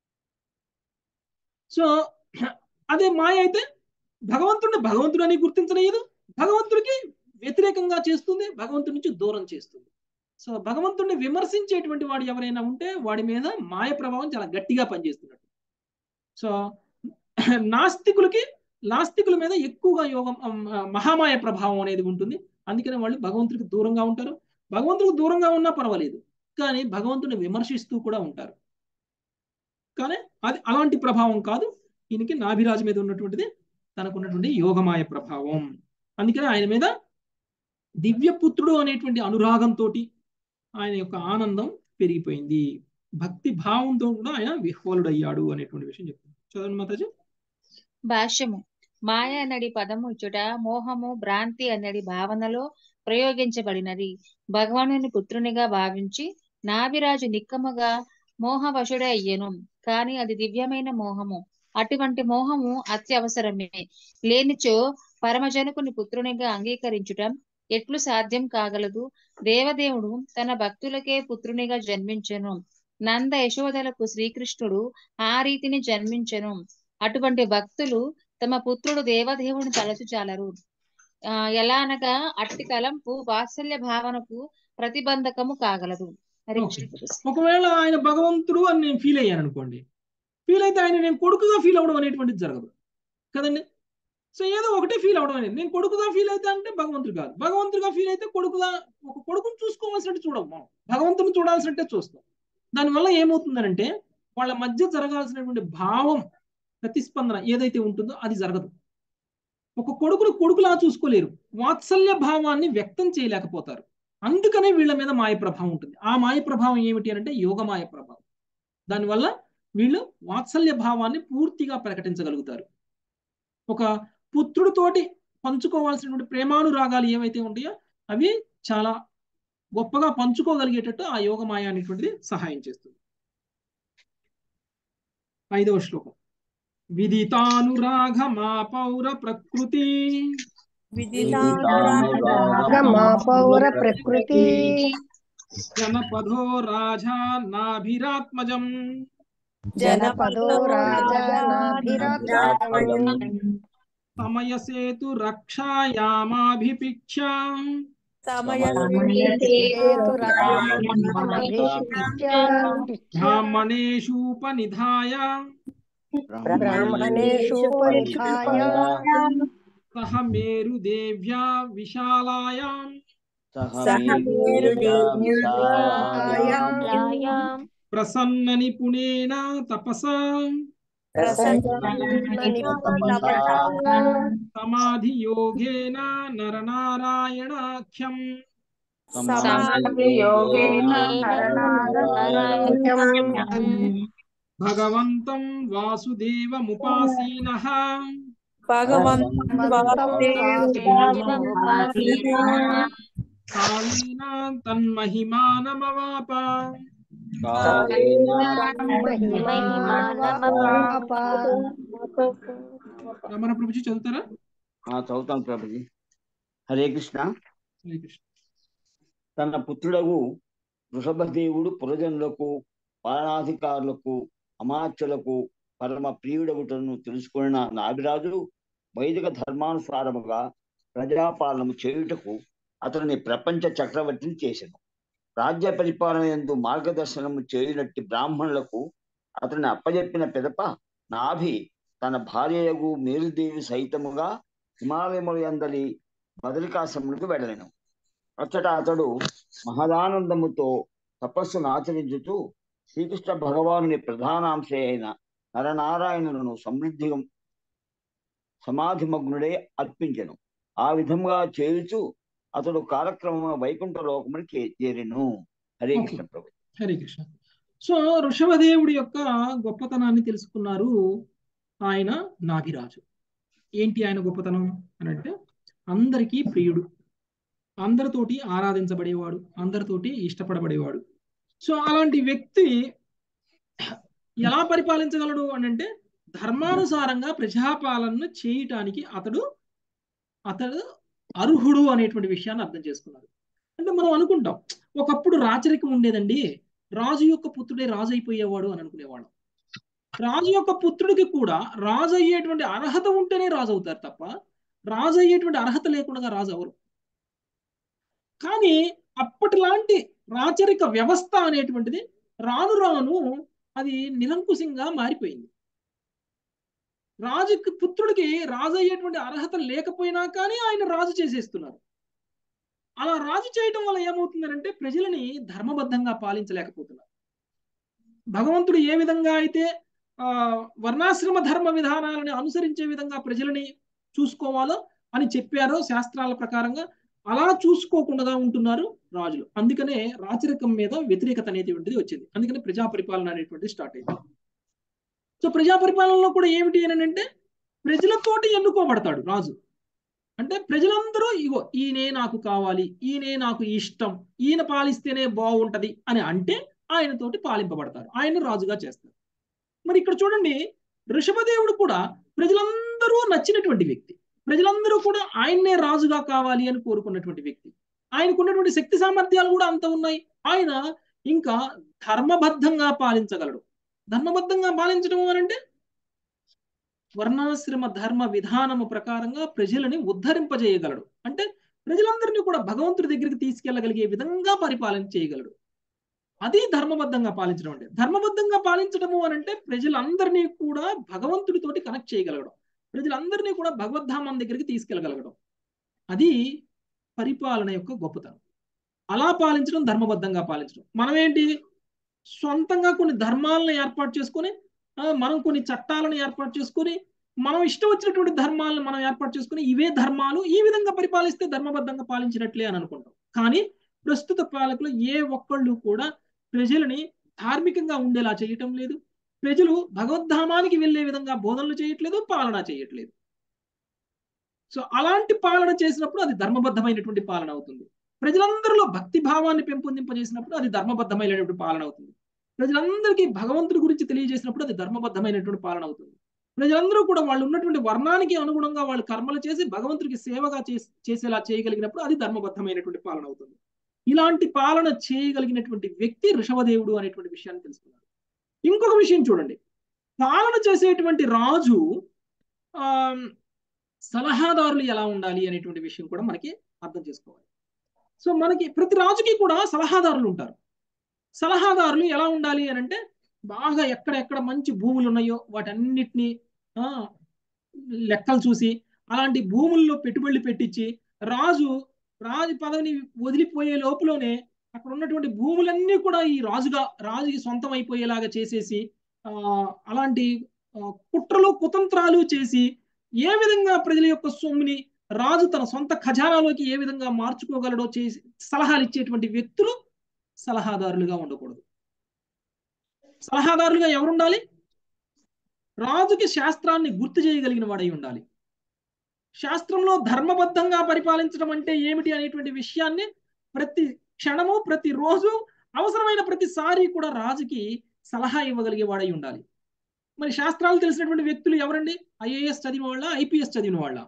సో అదే మాయ అయితే భగవంతుడిని భగవంతుడు అని గుర్తించలేదు భగవంతుడికి వ్యతిరేకంగా చేస్తుంది భగవంతుడి నుంచి దూరం చేస్తుంది సో భగవంతుడిని విమర్శించేటువంటి వాడు ఎవరైనా ఉంటే వాడి మీద మాయ ప్రభావం చాలా గట్టిగా పనిచేస్తున్నట్టు సో నాస్తికులకి నాస్తికుల మీద ఎక్కువగా యోగం మహామాయ ప్రభావం అనేది ఉంటుంది అందుకనే వాళ్ళు భగవంతుడికి దూరంగా ఉంటారు భగవంతుడికి దూరంగా ఉన్నా పర్వాలేదు కానీ భగవంతుని విమర్శిస్తూ కూడా ఉంటారు కానీ అది అలాంటి ప్రభావం కాదు ఈయనకి నాభిరాజు మీద ఉన్నటువంటిది తనకున్నటువంటి యోగమాయ ప్రభావం అందుకని ఆయన మీద దివ్యపుత్రుడు అనేటువంటి అనురాగంతో ఆయన యొక్క ఆనందం పెరిగిపోయింది భక్తి భావంతో కూడా ఆయన విహ్వలుడయ్యాడు అనేటువంటి విషయం చెప్తుంది చదవండి మాతాజీ భాష్యము మాయ అనడి పదము ఇచ్చుట మోహము భ్రాంతి అనడి భావనలో ప్రయోగించబడినది భగవానుని పుత్రునిగా భావించి నాభిరాజు నిక్కముగా మోహవశుడే అయ్యెను కాని అది దివ్యమైన మోహము అటువంటి మోహము అత్యవసరమే లేనిచో పరమజనకుని పుత్రునిగా అంగీకరించుట ఎట్లు సాధ్యం కాగలదు దేవదేవుడు తన భక్తులకే పుత్రునిగా జన్మించెను నంద యశోదలకు శ్రీకృష్ణుడు ఆ రీతిని జన్మించెను అటువంటి భక్తులు తమ పుత్రుడు దేవదేవుని తలచుచాలరు ఆ ఎలా అనగా అట్టి తలంపు వాత్సల్య భావనకు ప్రతిబంధకము కాగలదు హరే ఓకే కృష్ణ ప్రభు. ఒకవేళ ఆయన భగవంతుడు అని నేను ఫీల్ అయ్యాను అనుకోండి ఫీల్ అయితే ఆయన నేను కొడుకుగా ఫీల్ అవ్వడం అనేటువంటిది జరగదు కదండి సో ఏదో ఒకటే ఫీల్ అవడం అనేది నేను కొడుకుగా ఫీల్ అయితే అంటే భగవంతుడు కాదు భగవంతుడిగా ఫీల్ అయితే కొడుకుగా ఒక కొడుకుని చూసుకోవాల్సినట్టు చూడం మనం భగవంతుని చూడాల్సినట్టే చూస్తాం దానివల్ల ఏమవుతుందనంటే వాళ్ళ మధ్య జరగాల్సినటువంటి భావం ప్రతిస్పందన ఏదైతే ఉంటుందో అది జరగదు ఒక కొడుకును కొడుకులా చూసుకోలేరు వాత్సల్య భావాన్ని వ్యక్తం చేయలేకపోతారు అందుకనే వీళ్ళ మీద మాయ ప్రభావం ఉంటుంది ఆ మాయ ప్రభావం ఏమిటి అంటే యోగమాయ ప్రభావం దానివల్ల వీళ్ళు వాత్సల్య భావాన్ని పూర్తిగా ప్రకటించగలుగుతారు ఒక పుత్రుడితోటి పంచుకోవాల్సినటువంటి ప్రేమానురాగాలు ఏవైతే ఉంటాయో అవి చాలా గొప్పగా పంచుకోగలిగేటట్టు ఆ యోగమాయ అనేటువంటిది సహాయం చేస్తుంది ఐదవ శ్లోకం విదితానురాగ మా పౌర ప్రకృతి మా పౌర ప్రకృతి జనపదో రాజా నాభిరాత్మజం జనపదో రాజానాభిరాత్మజం సమయసేతు రక్షాయామాభిపిక్ష సమయసేతు రాజానాభిషిక్య బ్రాహ్మణేషూపనిధాయ బ్రాహ్మణేషు పరిధాయ సహ మేరుదేవ్యా విశాలాయాం ప్రసన్న నిపుణేన తపసా సమాధి యోగేన నరనారాయణాఖ్యం భగవంతం వాసుదేవముపాసీనః కాళీన తన్మహిమానమవాప రమణ ప్రభుజీ చదువుతారా ఆ, చదువుతాను ప్రభుజీ హరే కృష్ణ హరే కృష్ణ తన పుత్రుడగు వృషభదేవుడు పురజనులకు పాలనాధికారులకు అమాత్యులకు పరమ ప్రియుడగుటను తెలుసుకున్న నాభిరాజు వైదిక ధర్మానుసారముగా ప్రజాపాలనము చేయుటకు అతనిని ప్రపంచ చక్రవర్తిని చేసెను రాజ్య పరిపాలన యందు మార్గదర్శనము చేయునట్టి బ్రాహ్మణులకు అతని అప్పజెప్పిన పిదప నాభి తన భార్యయగు మేరుదేవి సహితముగా హిమాలయములందలి బదరికాశ్రములకు వెళ్ళను అచ్చట అతడు మహదానందముతో తపస్సును ఆచరించుతూ శ్రీకృష్ణ భగవానుని ప్రధానాంశ అయిన నరనారాయణులను సమృద్ధిగా సమాధిమగ్నుడే అర్పించెను ఆ విధముగా చేయుచు అతడు కాలక్రమం వైకుంఠ లోకమునికి చేరెను హరే కృష్ణ ప్రభు హరే కృష్ణ సో ఋషభదేవుడి యొక్క గొప్పతనాన్ని తెలుసుకున్నారు ఆయన నాభిరాజు ఏంటి ఆయన గొప్పతనం అని అంటే అందరికీ ప్రియుడు అందరితోటి ఆరాధించబడేవాడు అందరితోటి ఇష్టపడబడేవాడు సో అలాంటి వ్యక్తి ఎలా పరిపాలించగలడు అని అంటే ధర్మానుసారంగా ప్రజాపాలనను చేయటానికి అతడు అతడు అర్హుడు అనేటువంటి విషయాన్ని అర్థం చేసుకున్నాడు అంటే మనం అనుకుంటాం ఒకప్పుడు రాచరికం ఉండేదండి రాజు యొక్క పుత్రుడే రాజు అయిపోయేవాడు అని అనుకునేవాడు రాజు యొక్క పుత్రుడికి కూడా రాజు అయ్యేటువంటి అర్హత ఉంటేనే రాజు అవుతారు తప్ప రాజు అయ్యేటువంటి అర్హత లేకుండా రాజు అవరు కానీ అప్పటిలాంటి రాచరిక వ్యవస్థ అనేటువంటిది రాను రాను అది నిరంకుశంగా మారిపోయింది రాజుకి పుత్రుడికి రాజు అయ్యేటువంటి అర్హత లేకపోయినా కానీ ఆయన రాజు చేసేస్తున్నారు అలా రాజు చేయటం వల్ల ఏమవుతుందంటే ప్రజలని ధర్మబద్ధంగా పాలించలేకపోతున్నారు భగవంతుడు ఏ విధంగా అయితే ఆ వర్ణాశ్రమ ధర్మ విధానాలని అనుసరించే విధంగా ప్రజలని చూసుకోవాలో అని చెప్పారో శాస్త్రాల ప్రకారంగా అలా చూసుకోకుండా ఉంటున్నారు రాజులు అందుకనే రాచరికం మీద వ్యతిరేకత అనేటువంటిది వచ్చింది అందుకని ప్రజా పరిపాలన అనేటువంటిది స్టార్ట్ అయింది సో ప్రజా పరిపాలనలో కూడా ఏమిటి అని అంటే ప్రజలతోటి ఎన్నుకోబడతాడు రాజు అంటే ప్రజలందరూ ఇగో ఈయనే నాకు కావాలి ఈయనే నాకు ఇష్టం ఈయన పాలిస్తేనే బాగుంటది అని అంటే ఆయనతోటి పాలింపబడతారు ఆయన రాజుగా చేస్తారు మరి ఇక్కడ చూడండి ఋషభదేవుడు కూడా ప్రజలందరూ నచ్చినటువంటి వ్యక్తి ప్రజలందరూ కూడా ఆయన్నే రాజుగా కావాలి అని కోరుకున్నటువంటి వ్యక్తి ఆయనకు ఉన్నటువంటి శక్తి సామర్థ్యాలు కూడా అంత ఉన్నాయి ఆయన ఇంకా ధర్మబద్ధంగా పాలించగలడు ధర్మబద్ధంగా పాలించడం అని అంటే వర్ణాశ్రమ ధర్మ విధానము ప్రకారంగా ప్రజలని ఉద్ధరింపజేయగలడు అంటే ప్రజలందరినీ కూడా భగవంతుడి దగ్గరికి తీసుకెళ్లగలిగే విధంగా పరిపాలన చేయగలడు అది ధర్మబద్ధంగా పాలించడం అంటే ధర్మబద్ధంగా పాలించడము అని అంటే ప్రజలందరినీ కూడా భగవంతుడితోటి కనెక్ట్ చేయగలగడం ప్రజలందరినీ కూడా భగవద్ధామం దగ్గరికి తీసుకెళ్ళగలగడం అది పరిపాలన యొక్క గొప్పతనం అలా పాలించడం ధర్మబద్ధంగా పాలించడం మనం ఏంటి సొంతంగా కొన్ని ధర్మాలను ఏర్పాటు చేసుకొని మనం కొన్ని చట్టాలను ఏర్పాటు చేసుకొని మనం ఇష్టం వచ్చినటువంటి ధర్మాలను మనం ఏర్పాటు చేసుకుని ఇవే ధర్మాలు ఈ విధంగా పరిపాలిస్తే ధర్మబద్ధంగా పాలించినట్లే అని అనుకుంటాం కానీ ప్రస్తుత పాలకులు ఏ ఒక్కళ్ళు కూడా ప్రజలని ధార్మికంగా ఉండేలా చేయటం లేదు ప్రజలు భగవద్ధామానికి వెళ్లే విధంగా బోధనలు చేయట్లేదు పాలన చేయట్లేదు సో అలాంటి పాలన చేసినప్పుడు అది ధర్మబద్ధమైనటువంటి పాలన అవుతుంది ప్రజలందరిలో భక్తి భావాన్ని పెంపొందింపజేసినప్పుడు అది ధర్మబద్ధమైనటువంటి పాలన అవుతుంది ప్రజలందరికీ భగవంతుడి గురించి తెలియజేసినప్పుడు అది ధర్మబద్ధమైనటువంటి పాలన అవుతుంది ప్రజలందరూ కూడా వాళ్ళు ఉన్నటువంటి వర్ణానికి అనుగుణంగా వాళ్ళు కర్మలు చేసి భగవంతుడికి సేవగా చేసేలా చేయగలిగినప్పుడు అది ధర్మబద్ధమైనటువంటి పాలన అవుతుంది ఇలాంటి పాలన చేయగలిగినటువంటి వ్యక్తి ఋషభదేవుడు అనేటువంటి విషయాన్ని తెలుసుకున్నారు ఇంకొక విషయం చూడండి పాలన చేసేటువంటి రాజు ఆ సలహాదారులు ఎలా ఉండాలి అనేటువంటి విషయం కూడా మనకి అర్థం చేసుకోవాలి సో మనకి ప్రతి రాజుకి కూడా సలహాదారులు ఉంటారు సలహాదారులు ఎలా ఉండాలి అని అంటే బాగా ఎక్కడెక్కడ మంచి భూములు ఉన్నాయో వాటన్నిటినీ లెక్కలు చూసి అలాంటి భూముల్లో పెట్టుబడులు పెట్టించి రాజు రాజు పదవిని వదిలిపోయే లోపులోనే అక్కడ ఉన్నటువంటి భూములన్నీ కూడా ఈ రాజుగా రాజుకి సొంతం అయిపోయేలాగా చేసేసి ఆ అలాంటి కుట్రలు కుతంత్రాలు చేసి ఏ విధంగా ప్రజల యొక్క సొమ్ముని రాజు తన సొంత ఖజానాలోకి ఏ విధంగా మార్చుకోగలడో చేసి సలహాలు ఇచ్చేటువంటి వ్యక్తులు సలహాదారులుగా ఉండకూడదు సలహాదారులుగా ఎవరుండాలి రాజుకి శాస్త్రాన్ని గుర్తు చేయగలిగిన వాడై ఉండాలి శాస్త్రంలో ధర్మబద్ధంగా పరిపాలించడం అంటే ఏమిటి అనేటువంటి విషయాన్ని ప్రతి క్షణము ప్రతి రోజు అవసరమైన ప్రతిసారి కూడా రాజుకి సలహా ఇవ్వగలిగే వాడై ఉండాలి మరి శాస్త్రాలు తెలిసినటువంటి వ్యక్తులు ఎవరండి ఐఏఎస్ చదివిన వాళ్ళ ఐపీఎస్ చదివిన వాళ్ళ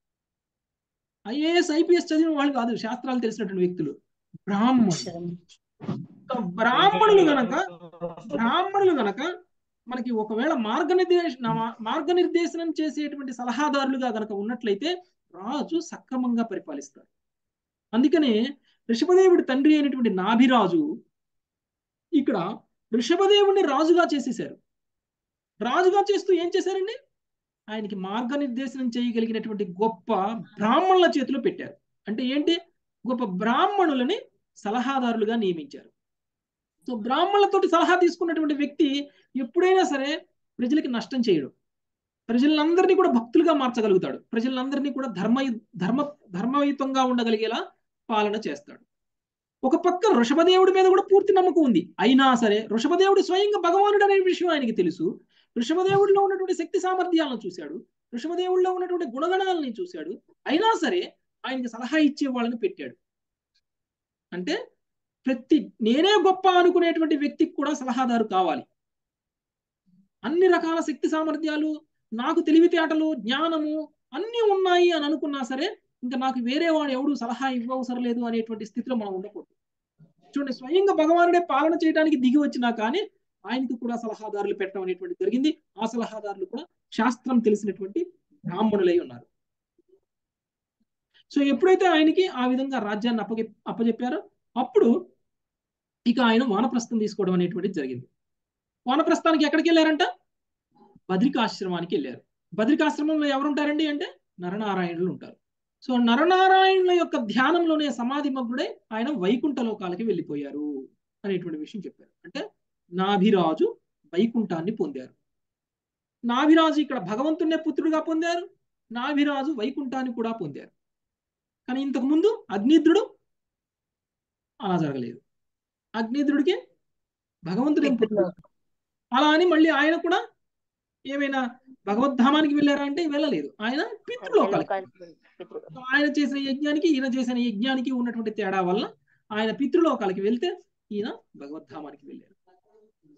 ఐఏఎస్ ఐపీఎస్ చదివిన వాళ్ళు కాదు శాస్త్రాలు తెలిసినటువంటి వ్యక్తులు బ్రాహ్మణులు బ్రాహ్మణులు గనక బ్రాహ్మణులు గనక మనకి ఒకవేళ మార్గనిర్దేశ మార్గనిర్దేశనం చేసేటువంటి సలహాదారులుగా గనక ఉన్నట్లయితే రాజు సక్రమంగా పరిపాలిస్తారు అందుకనే ఋషభదేవుడి తండ్రి అయినటువంటి నాభిరాజు ఇక్కడ ఋషభదేవుడిని రాజుగా చేసేశారు రాజుగా చేస్తూ ఏం చేశారండి ఆయనకి మార్గనిర్దేశనం చేయగలిగినటువంటి గొప్ప బ్రాహ్మణుల చేతిలో పెట్టారు అంటే ఏంటి గొప్ప బ్రాహ్మణులని సలహాదారులుగా నియమించారు సో బ్రాహ్మణులతోటి సలహా తీసుకున్నటువంటి వ్యక్తి ఎప్పుడైనా సరే ప్రజలకి నష్టం చేయడు ప్రజలందరినీ కూడా భక్తులుగా మార్చగలుగుతాడు ప్రజలందరినీ కూడా ధర్మ ధర్మ ధర్మయుతంగా ఉండగలిగేలా పాలన చేస్తాడు ఒక పక్క ఋషభదేవుడి మీద కూడా పూర్తి నమ్మకం ఉంది అయినా సరే ఋషభదేవుడు స్వయంగా భగవానుడు అనే విషయం ఆయనకి తెలుసు ఋషభదేవుడిలో ఉన్నటువంటి శక్తి సామర్థ్యాలను చూశాడు ఋషభదేవుడిలో ఉన్నటువంటి గుణగణాలని చూశాడు అయినా సరే ఆయనకి సలహా ఇచ్చే వాళ్ళని పెట్టాడు అంటే ప్రతి నేనే గొప్ప అనుకునేటువంటి వ్యక్తికి కూడా సలహాదారు కావాలి అన్ని రకాల శక్తి సామర్థ్యాలు నాకు తెలివితేటలు జ్ఞానము అన్నీ ఉన్నాయి అని అనుకున్నా సరే ఇంకా నాకు వేరే వాడు ఎవడు సలహా ఇవ్వవసరం లేదు అనేటువంటి స్థితిలో మనం ఉండకూడదు చూడండి స్వయంగా భగవానుడే పాలన చేయడానికి దిగి వచ్చినా కానీ ఆయనకు కూడా సలహాదారులు పెట్టడం అనేటువంటి జరిగింది ఆ సలహాదారులు కూడా శాస్త్రం తెలిసినటువంటి బ్రాహ్మణులై ఉన్నారు సో ఎప్పుడైతే ఆయనకి ఆ విధంగా రాజ్యాన్ని అప్పగె అప్పచెప్పారో అప్పుడు ఇక ఆయన వానప్రస్థం తీసుకోవడం అనేటువంటిది జరిగింది వానప్రస్థానికి ఎక్కడికి వెళ్ళారంట బద్రికాశ్రమానికి వెళ్ళారు బద్రికాశ్రమంలో ఎవరు ఉంటారండి అంటే నరనారాయణులు ఉంటారు సో నరనారాయణుల యొక్క ధ్యానంలోనే సమాధి మగ్గుడై ఆయన వైకుంఠ లోకాలకి వెళ్ళిపోయారు అనేటువంటి విషయం చెప్పారు అంటే నాభిరాజు వైకుంఠాన్ని పొందారు నాభిరాజు ఇక్కడ భగవంతున్నే పుత్రుడుగా పొందారు నాభిరాజు వైకుంఠాన్ని కూడా పొందారు కానీ ఇంతకు ముందు అగ్నిద్రుడు అలా జరగలేదు అగ్నిద్రుడికి భగవంతుడే పుత్రుడు అలా అని మళ్ళీ ఆయన కూడా ఏమైనా భగవద్ధామానికి వెళ్ళారా అంటే వెళ్ళలేదు ఆయన పితృలోకాలకి ఆయన చేసిన యజ్ఞానికి ఈయన చేసిన యజ్ఞానికి ఉన్నటువంటి తేడా వల్ల ఆయన పితృలోకాలకి వెళ్తే ఈయన భగవద్ధామానికి వెళ్ళారు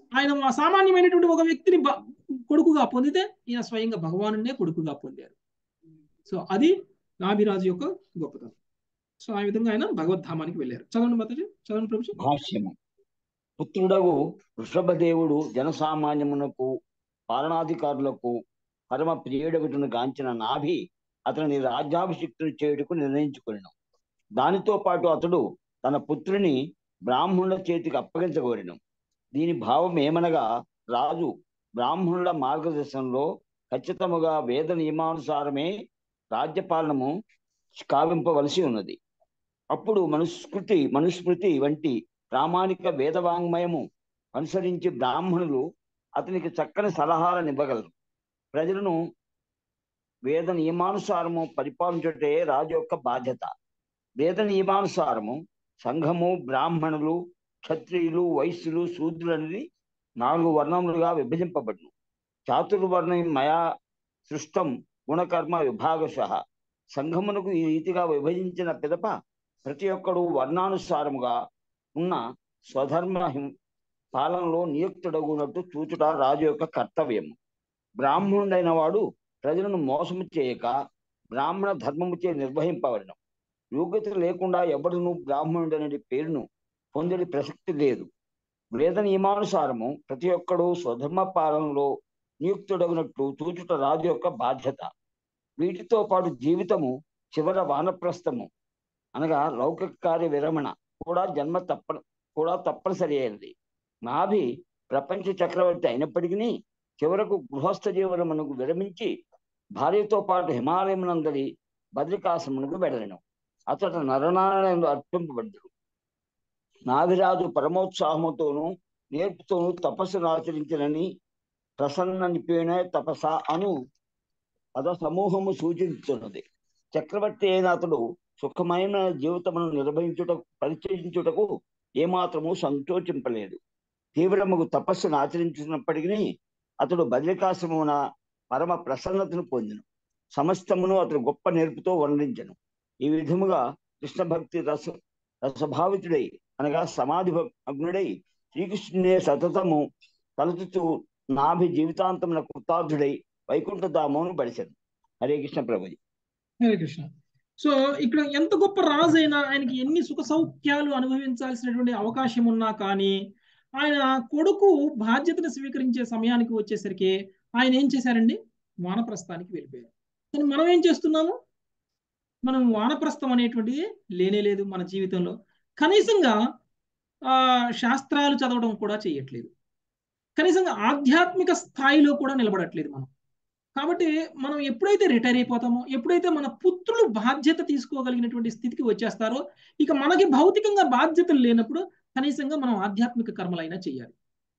ఆయన మా సామాన్యమైనటువంటి ఒక వ్యక్తిని బ- కొడుకుగా పొందితే ఈయన స్వయంగా భగవానుడే కొడుకుగా పొందారు సో అది నాభిరాజు యొక్క గొప్పతనం సో ఆ విధంగా ఆయన భగవద్ధామానికి వెళ్ళారు చదవండి మాతాజీ చదవండి ప్రభుజీ భాష్యము పుత్రుడగు వృషభదేవుడు జనసామాన్యమునకు పాలనాధికారులకు పరమ ప్రియుడగుటను గాంచిన నాభి అతనిని రాజ్యాభిషిక్తులు చేయుటకు నిర్ణయించుకున్నాను దానితో పాటు అతడు తన పుత్రుని బ్రాహ్మణుల చేతికి అప్పగించగోరెను దీని భావం ఏమనగా రాజు బ్రాహ్మణుల మార్గదర్శనంలో ఖచ్చితముగా వేద నియమానుసారమే రాజ్యపాలనము కావింపవలసి ఉన్నది అప్పుడు మనుస్మృతి మనుస్మృతి వంటి ప్రామాణిక వేదవాంగ్మయము అనుసరించి బ్రాహ్మణులు అతనికి చక్కని సలహాలను ఇవ్వగలరు ప్రజలను వేద నియమానుసారము పరిపాలించుటే రాజు యొక్క బాధ్యత వేద నియమానుసారము సంఘము బ్రాహ్మణులు క్షత్రియులు వైశ్యులు శూద్రులని నాలుగు వర్ణములుగా విభజింపబడును చాతుర్వర్ణం మయా సృష్టం గుణకర్మ విభాగశ సంఘమునకు ఈ రీతిగా విభజించిన పిదప ప్రతి ఒక్కడు వర్ణానుసారముగా ఉన్న స్వధర్మ హిం- పాలనలో నియుక్తుడగునట్టు చూచుట రాజు యొక్క కర్తవ్యం బ్రాహ్మణుడైన వాడు ప్రజలను మోసము చేయక బ్రాహ్మణ ధర్మముచే నిర్వహింపబడను యోగ్యత లేకుండా ఎవడును బ్రాహ్మణుడనే పేరును పొందడి ప్రసక్తి లేదు వేద నియమానుసారము ప్రతి ఒక్కడు స్వధర్మ పాలనలో నియుక్తుడగినట్లు చూచుట రాజు యొక్క బాధ్యత వీటితో పాటు జీవితము చివర వానప్రస్థము అనగా లౌకిక కార్య విరమణ కూడా జన్మ తప్ప కూడా తప్పనిసరి అయినది నాభి ప్రపంచ చక్రవర్తి అయినప్పటికీ చివరకు గృహస్థ జీవనమునకు విరమించి భార్యతో పాటు హిమాలయమునందరి బద్రికాశ్రమునకు వెడలను అతడు నరనారాయణుడు అర్పింపబడ్డాడు నాభిరాజు పరమోత్సాహముతోనూ నేర్పుతోనూ తపస్సును ఆచరించనని ప్రసన్న నిపేణ తపస అను పద సమూహము సూచించుతున్నది చక్రవర్తి అయిన అతడు సుఖమైన జీవితమును నిర్వహించుట పరిచయించుటకు ఏమాత్రము సంకోచింపలేదు తీవ్రముగు తపస్సును ఆచరించినప్పటికీ అతడు బద్రికాశ్రమున పరమ ప్రసన్నతను పొందిను సమస్తమును అతడు గొప్ప నేర్పుతో వర్ణించను ఈ విధముగా కృష్ణ భక్తి రస రసభావితుడై అనగా సమాధి అగ్నుడై శ్రీకృష్ణునే సతతము తలచుతూ నాభి జీవితాంతమున కృతార్థుడై వైకుంఠ ధామమును బడిసెను హరే కృష్ణ ప్రభుజీ హరే కృష్ణ సో ఇక్కడ ఎంత గొప్ప రాజు అయినా ఆయనకి ఎన్ని సుఖ సౌఖ్యాలు అనుభవించాల్సినటువంటి అవకాశం ఉన్నా కానీ ఆయన కొడుకు బాధ్యతను స్వీకరించే సమయానికి వచ్చేసరికి ఆయన ఏం చేశారండి వానప్రస్థానికి వెళ్ళిపోయారు కానీ మనం ఏం చేస్తున్నాము మనం వానప్రస్థం అనేటువంటిది లేనే లేదు మన జీవితంలో కనీసంగా ఆ శాస్త్రాలు చదవడం కూడా చేయట్లేదు కనీసంగా ఆధ్యాత్మిక స్థాయిలో కూడా నిలబడట్లేదు మనం కాబట్టి మనం ఎప్పుడైతే రిటైర్ అయిపోతామో ఎప్పుడైతే మన పుత్రులు బాధ్యత తీసుకోగలిగినటువంటి స్థితికి వచ్చేస్తారో ఇక మనకి భౌతికంగా బాధ్యతలు లేనప్పుడు కనీసంగా మనం ఆధ్యాత్మిక కర్మలైనా చేయాలి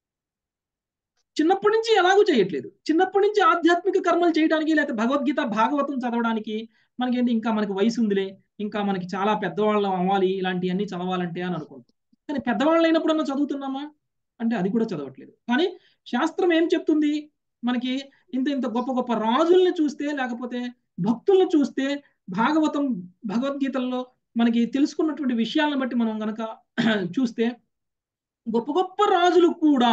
చిన్నప్పటి నుంచి ఎలాగూ చేయట్లేదు చిన్నప్పటి నుంచి ఆధ్యాత్మిక కర్మలు చేయడానికి లేకపోతే భగవద్గీత భాగవతం చదవడానికి మనకేంటి ఇంకా మనకి వయసు ఉందిలే ఇంకా మనకి చాలా పెద్దవాళ్ళం అవ్వాలి ఇలాంటివన్నీ చదవాలంటే అని అనుకుంటాం కానీ పెద్దవాళ్ళు అయినప్పుడన్నా చదువుతున్నామా అంటే అది కూడా చదవట్లేదు కానీ శాస్త్రం ఏం చెప్తుంది మనకి ఇంత ఇంత గొప్ప గొప్ప రాజుల్ని చూస్తే లేకపోతే భక్తులను చూస్తే భాగవతం భగవద్గీతల్లో మనకి తెలుసుకున్నటువంటి విషయాలను బట్టి మనం గనక చూస్తే గొప్ప గొప్ప రాజులు కూడా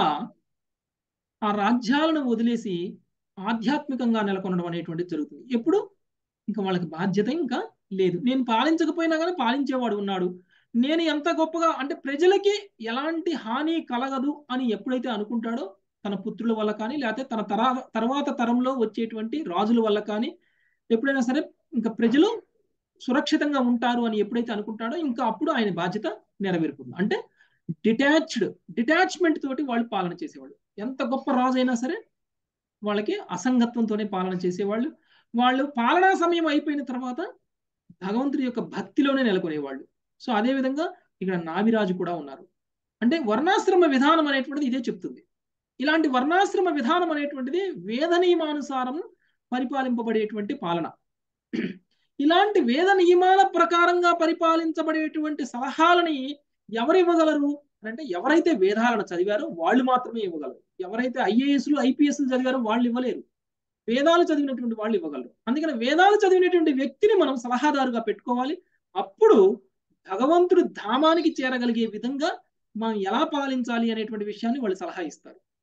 ఆ రాజ్యాలను వదిలేసి ఆధ్యాత్మికంగా నెలకొనడం అనేటువంటిది జరుగుతుంది ఎప్పుడు ఇంకా వాళ్ళకి బాధ్యత ఇంకా లేదు నేను పాలించకపోయినా కానీ పాలించేవాడు ఉన్నాడు నేను ఎంత గొప్పగా అంటే ప్రజలకి ఎలాంటి హాని కలగదు అని ఎప్పుడైతే అనుకుంటాడో తన పుత్రుల వల్ల కానీ లేకపోతే తన తరా తర్వాత తరంలో వచ్చేటువంటి రాజుల వల్ల కానీ ఎప్పుడైనా సరే ఇంకా ప్రజలు సురక్షితంగా ఉంటారు అని ఎప్పుడైతే అనుకుంటాడో ఇంకా అప్పుడు ఆయన బాధ్యత నెరవేరుతుంది అంటే డిటాచ్డ్ డిటాచ్మెంట్ తోటి వాళ్ళు పాలన చేసేవాళ్ళు ఎంత గొప్ప రాజు అయినా సరే వాళ్ళకి అసంగత్వంతోనే పాలన చేసేవాళ్ళు వాళ్ళు పాలనా సమయం అయిపోయిన తర్వాత భగవంతుడి యొక్క భక్తిలోనే నెలకొనేవాళ్ళు సో అదే విధంగా ఇక్కడ నావిరాజు కూడా ఉన్నారు అంటే వర్ణాశ్రమ విధానం అనేటువంటిది ఇదే చెప్తుంది ఇలాంటి వర్ణాశ్రమ విధానం అనేటువంటిది వేద నియమానుసారం పరిపాలింపబడేటువంటి పాలన ఇలాంటి వేద నియమాల ప్రకారంగా పరిపాలించబడేటువంటి సలహాలని ఎవరు ఇవ్వగలరు అంటే ఎవరైతే వేదాలను చదివారో వాళ్ళు మాత్రమే ఇవ్వగలరు ఎవరైతే ఐఏఎస్లు ఐపీఎస్లు చదివారో వాళ్ళు ఇవ్వలేరు వేదాలు చదివినటువంటి వాళ్ళు ఇవ్వగలరు అందుకని వేదాలు చదివినటువంటి వ్యక్తిని మనం సలహాదారుగా పెట్టుకోవాలి అప్పుడు భగవంతుడు ధామానికి చేరగలిగే విధంగా మనం ఎలా పాలించాలి అనేటువంటి విషయాన్ని వాళ్ళు సలహా ఇస్తారు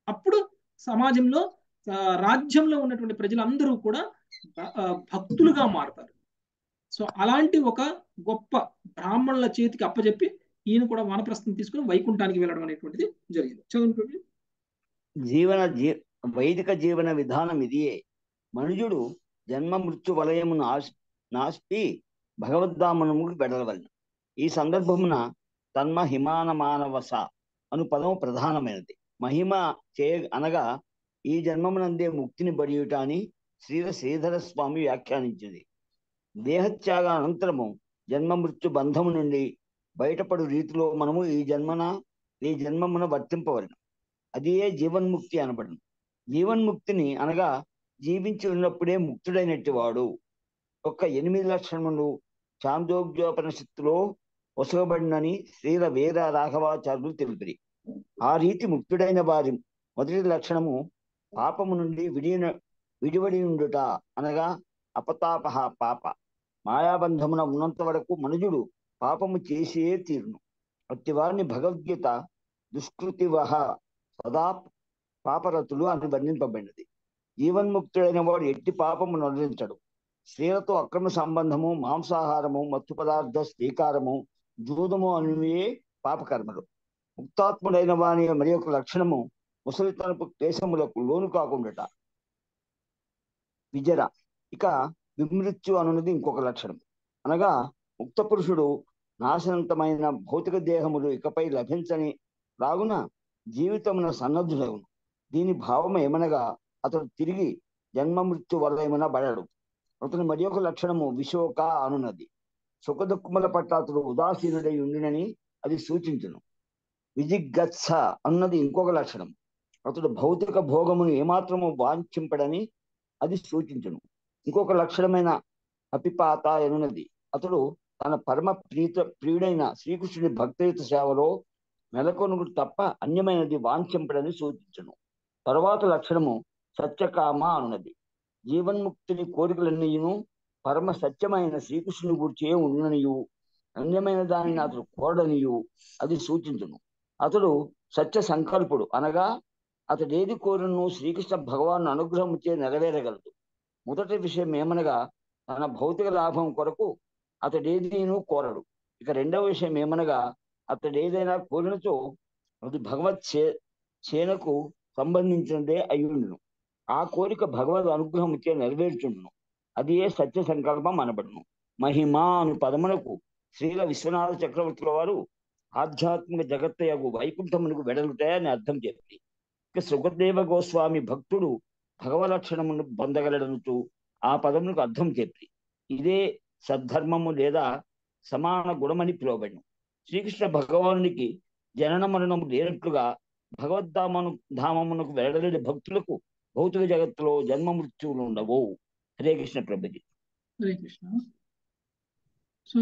అప్పుడు సమాజంలో ఆ, రాజ్యంలో ఉన్నటువంటి ప్రజలందరూ కూడా ఆ, భక్తులుగా మారతారు సో అలాంటి ఒక గొప్ప బ్రాహ్మణుల చేతికి అప్పచెప్పి ఈయన కూడా వానప్రస్థం తీసుకుని వైకుంఠానికి వెళ్ళడం అనేటువంటిది జరిగింది చదువుకోండి జీవన జీ వైదిక జీవన విధానం ఇదియే మనుజుడు జన్మ మృత్యు వలయము నాశ నాస్తి భగవద్ధామనముకు వెడలవలను ఈ సందర్భమున తన్మ హిమాన మానవస అను పదము ప్రధానమైనది మహిమ చే అనగా ఈ జన్మమునందే ముక్తిని బడియుట అని శ్రీర శ్రీధర స్వామి వ్యాఖ్యానించింది దేహత్యాగ అనంతరము జన్మ మృత్యు బంధము నుండి బయటపడు రీతిలో మనము ఈ జన్మన ఈ జన్మమున వర్తింపవలను అదియే జీవన్ముక్తి అనబడను జీవన్ముక్తిని అనగా జీవించి ఉన్నప్పుడే ముక్తుడైనట్టు వాడు ఒక్క ఎనిమిది లక్షణములు చాందోగ్యోపనిషత్తులో ఒసగబడినని శ్రీల వీర రాఘవాచార్యులు తెలిపిరి ఆ రీతి ముక్తుడైన వారి మొదటి లక్షణము పాపము నుండి విడిన విడివడి ఉండుట అనగా అపతాప పాప మాయాబంధమున ఉన్నంత వరకు మనుజుడు పాపము చేసే తీరును అట్టి వారిని భగవద్గీత దుష్కృతివహ సదా పాపరతులు అని వర్ణింపబడినది జీవన్ముక్తుడైన వాడు ఎట్టి పాపము నొరించడు స్త్రీలతో అక్రమ సంబంధము మాంసాహారము మత్తు పదార్థ స్వీకారము జూదము అనేవే పాపకర్మలు ముక్తాత్ముడైన వాని మరి యొక్క లక్షణము ముసలితనపు క్లేశములకు లోను కాకుండాట విజర ఇక విమృత్యు అనున్నది ఇంకొక లక్షణం అనగా ముక్త పురుషుడు నాశనంతమైన భౌతిక దేహములు ఇకపై లభించని రాగున జీవితమున సన్నద్ధుడవును దీని భావం ఏమనగా అతడు తిరిగి జన్మ మృత్యు వలయమున బడడు అతని మరి ఒక లక్షణము విశోక అనున్నది సుఖ దుఃఖముల పట్ల అతడు ఉదాసీనుడై ఉండినని అది సూచించును విజిగత్స అన్నది ఇంకొక లక్షణం అతడు భౌతిక భోగమును ఏమాత్రము వాంఛింపడని అది సూచించును ఇంకొక లక్షణమైన అపిపాత ఎనున్నది అతడు తన పరమ ప్రీత ప్రియుడైన శ్రీకృష్ణుని భక్తియుత సేవలో నెలకొనుడు తప్ప అన్యమైనది వాంఛింపడని సూచించును తరువాత లక్షణము సత్యకామ అన్నది జీవన్ముక్తిని కోరికలన్నీయును పరమ సత్యమైన శ్రీకృష్ణుని గురించి ఉండనియు అన్యమైన దానిని అతడు కోరడనియు అది సూచించును అతడు సత్య సంకల్పుడు అనగా అతడు ఏది కోరినను శ్రీకృష్ణ భగవాన్ అనుగ్రహముచే నెరవేరగలదు మొదటి విషయం ఏమనగా తన భౌతిక లాభం కొరకు అతడేదీను కోరడు ఇక రెండవ విషయం ఏమనగా అతడు ఏదైనా కోరినచో అది భగవత్ చే చేనకు సంబంధించినదే అయ్యుండును ఆ కోరిక భగవద్ అనుగ్రహముచే నెరవేర్చుండును అది ఏ సత్య సంకల్పం అనబడును మహిమ అను పదమునకు శ్రీల విశ్వనాథ చక్రవర్తుల వారు ఆధ్యాత్మిక జగత్తయగు వైకుంఠమునకు వెడలుతాయని అర్థం చెప్పి ఇక సుఖదేవ గోస్వామి భక్తుడు భగవలక్షణమును పొందగలడనుచు ఆ పదమునకు అర్థం చెప్పి ఇదే సద్ధర్మము లేదా సమాన గుణమని పిలువబడిను శ్రీకృష్ణ భగవానునికి జనన మరణము లేనట్లుగా భగవద్ధామను ధామమునకు వెళ్ళలేని భక్తులకు భౌతిక జగత్తులో జన్మ మృత్యువులు ఉండవు హరే కృష్ణ ప్రభుజీ హరే కృష్ణ సో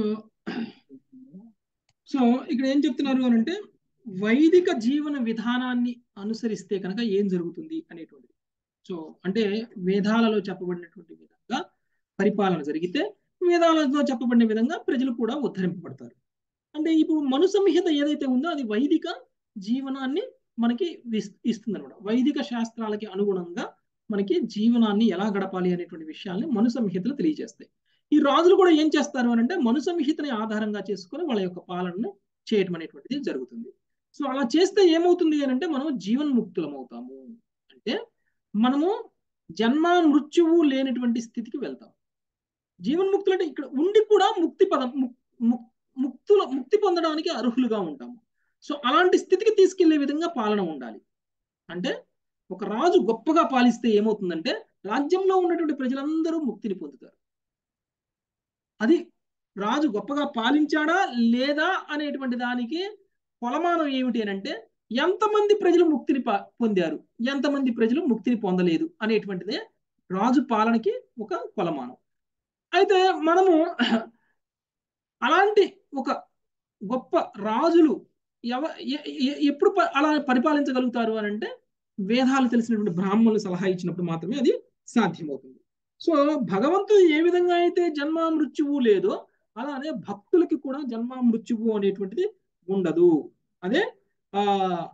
సో ఇక్కడ ఏం చెప్తున్నారు అని అంటే వైదిక జీవన విధానాన్ని అనుసరిస్తే కనుక ఏం జరుగుతుంది అనేటువంటిది సో అంటే వేదాలలో చెప్పబడినటువంటి విధంగా పరిపాలన జరిగితే వేదాలలో చెప్పబడిన విధంగా ప్రజలు కూడా ఉద్ధరింపబడతారు అంటే ఇప్పుడు మను సంహిత ఏదైతే ఉందో అది వైదిక జీవనాన్ని మనకి ఇస్తుంది అనమాట వైదిక శాస్త్రాలకి అనుగుణంగా మనకి జీవనాన్ని ఎలా గడపాలి అనేటువంటి విషయాల్ని మను సంహితలు తెలియజేస్తాయి ఈ రాజులు కూడా ఏం చేస్తారు అని అంటే మను సంహితని ఆధారంగా చేసుకొని వాళ్ళ యొక్క పాలనను చేయటం అనేటువంటిది జరుగుతుంది సో అలా చేస్తే ఏమవుతుంది అని అంటే మనం జీవన్ముక్తులం అవుతాము అంటే మనము జన్మ మృత్యువు లేనటువంటి స్థితికి వెళ్తాం జీవన్ముక్తులు అంటే ఇక్కడ ఉండి కూడా ముక్తి పదం ముక్తుల ముక్తి పొందడానికి అర్హులుగా ఉంటాము సో అలాంటి స్థితికి తీసుకెళ్లే విధంగా పాలన ఉండాలి అంటే ఒక రాజు గొప్పగా పాలిస్తే ఏమవుతుందంటే రాజ్యంలో ఉన్నటువంటి ప్రజలందరూ ముక్తిని పొందుతారు అది రాజు గొప్పగా పాలించాడా లేదా అనేటువంటి దానికి కొలమానం ఏమిటి అని అంటే ఎంతమంది ప్రజలు ముక్తిని పొందారు ఎంతమంది ప్రజలు ముక్తిని పొందలేదు అనేటువంటిదే రాజు పాలనకి ఒక కొలమానం అయితే మనము అలాంటి ఒక గొప్ప రాజులు ఎవ ఎప్పుడు అలా పరిపాలించగలుగుతారు అని అంటే వేదాలు తెలిసినటువంటి బ్రాహ్మణులు సలహా ఇచ్చినప్పుడు మాత్రమే అది సాధ్యమవుతుంది సో భగవంతుడు ఏ విధంగా అయితే జన్మ మృత్యువు లేదో అలానే భక్తులకి కూడా జన్మ మృత్యువు అనేటువంటిది ఉండదు అదే ఆ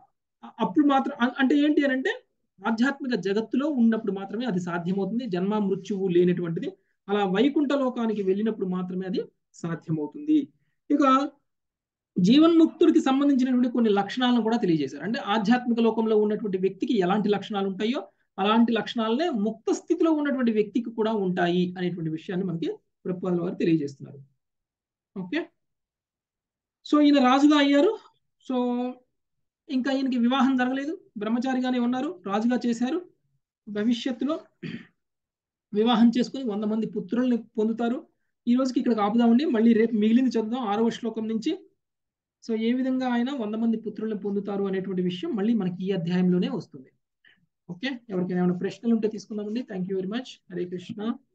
అ- అప్పుడు మాత్రం అ- అంటే ఏంటి అని అంటే ఆధ్యాత్మిక జగత్తులో ఉన్నప్పుడు మాత్రమే అది సాధ్యమవుతుంది జన్మ మృత్యువు లేనటువంటిది అలా వైకుంఠ లోకానికి వెళ్ళినప్పుడు మాత్రమే అది సాధ్యమవుతుంది ఇక జీవన్ముక్తుడికి సంబంధించినటువంటి కొన్ని లక్షణాలను కూడా తెలియజేశారు అంటే ఆధ్యాత్మిక లోకంలో ఉన్నటువంటి వ్యక్తికి ఎలాంటి లక్షణాలు ఉంటాయో అలాంటి లక్షణాలనే ముక్త స్థితిలో ఉన్నటువంటి వ్యక్తికి కూడా ఉంటాయి అనేటువంటి విషయాన్ని మనకి ప్రభుపాదుల వారు తెలియజేస్తున్నారు ఓకే సో ఈయన రాజుగా అయ్యారు సో ఇంకా ఈయనకి వివాహం జరగలేదు బ్రహ్మచారిగానే ఉన్నారు రాజుగా చేశారు భవిష్యత్తులో వివాహం చేసుకుని వంద మంది పుత్రుల్ని పొందుతారు ఈ రోజుకి ఇక్కడ ఆపుదామండి మళ్ళీ రేపు మిగిలింది చదువుదాం ఆరవ శ్లోకం నుంచి సో ఏ విధంగా ఆయన వంద మంది పుత్రుల్ని పొందుతారు అనేటువంటి విషయం మళ్ళీ మనకి ఈ అధ్యాయంలోనే వస్తుంది ఓకే ఎవరికైనా ఏమైనా ప్రశ్నలు ఉంటే తీసుకుందామండి thank you very much Hare Krishna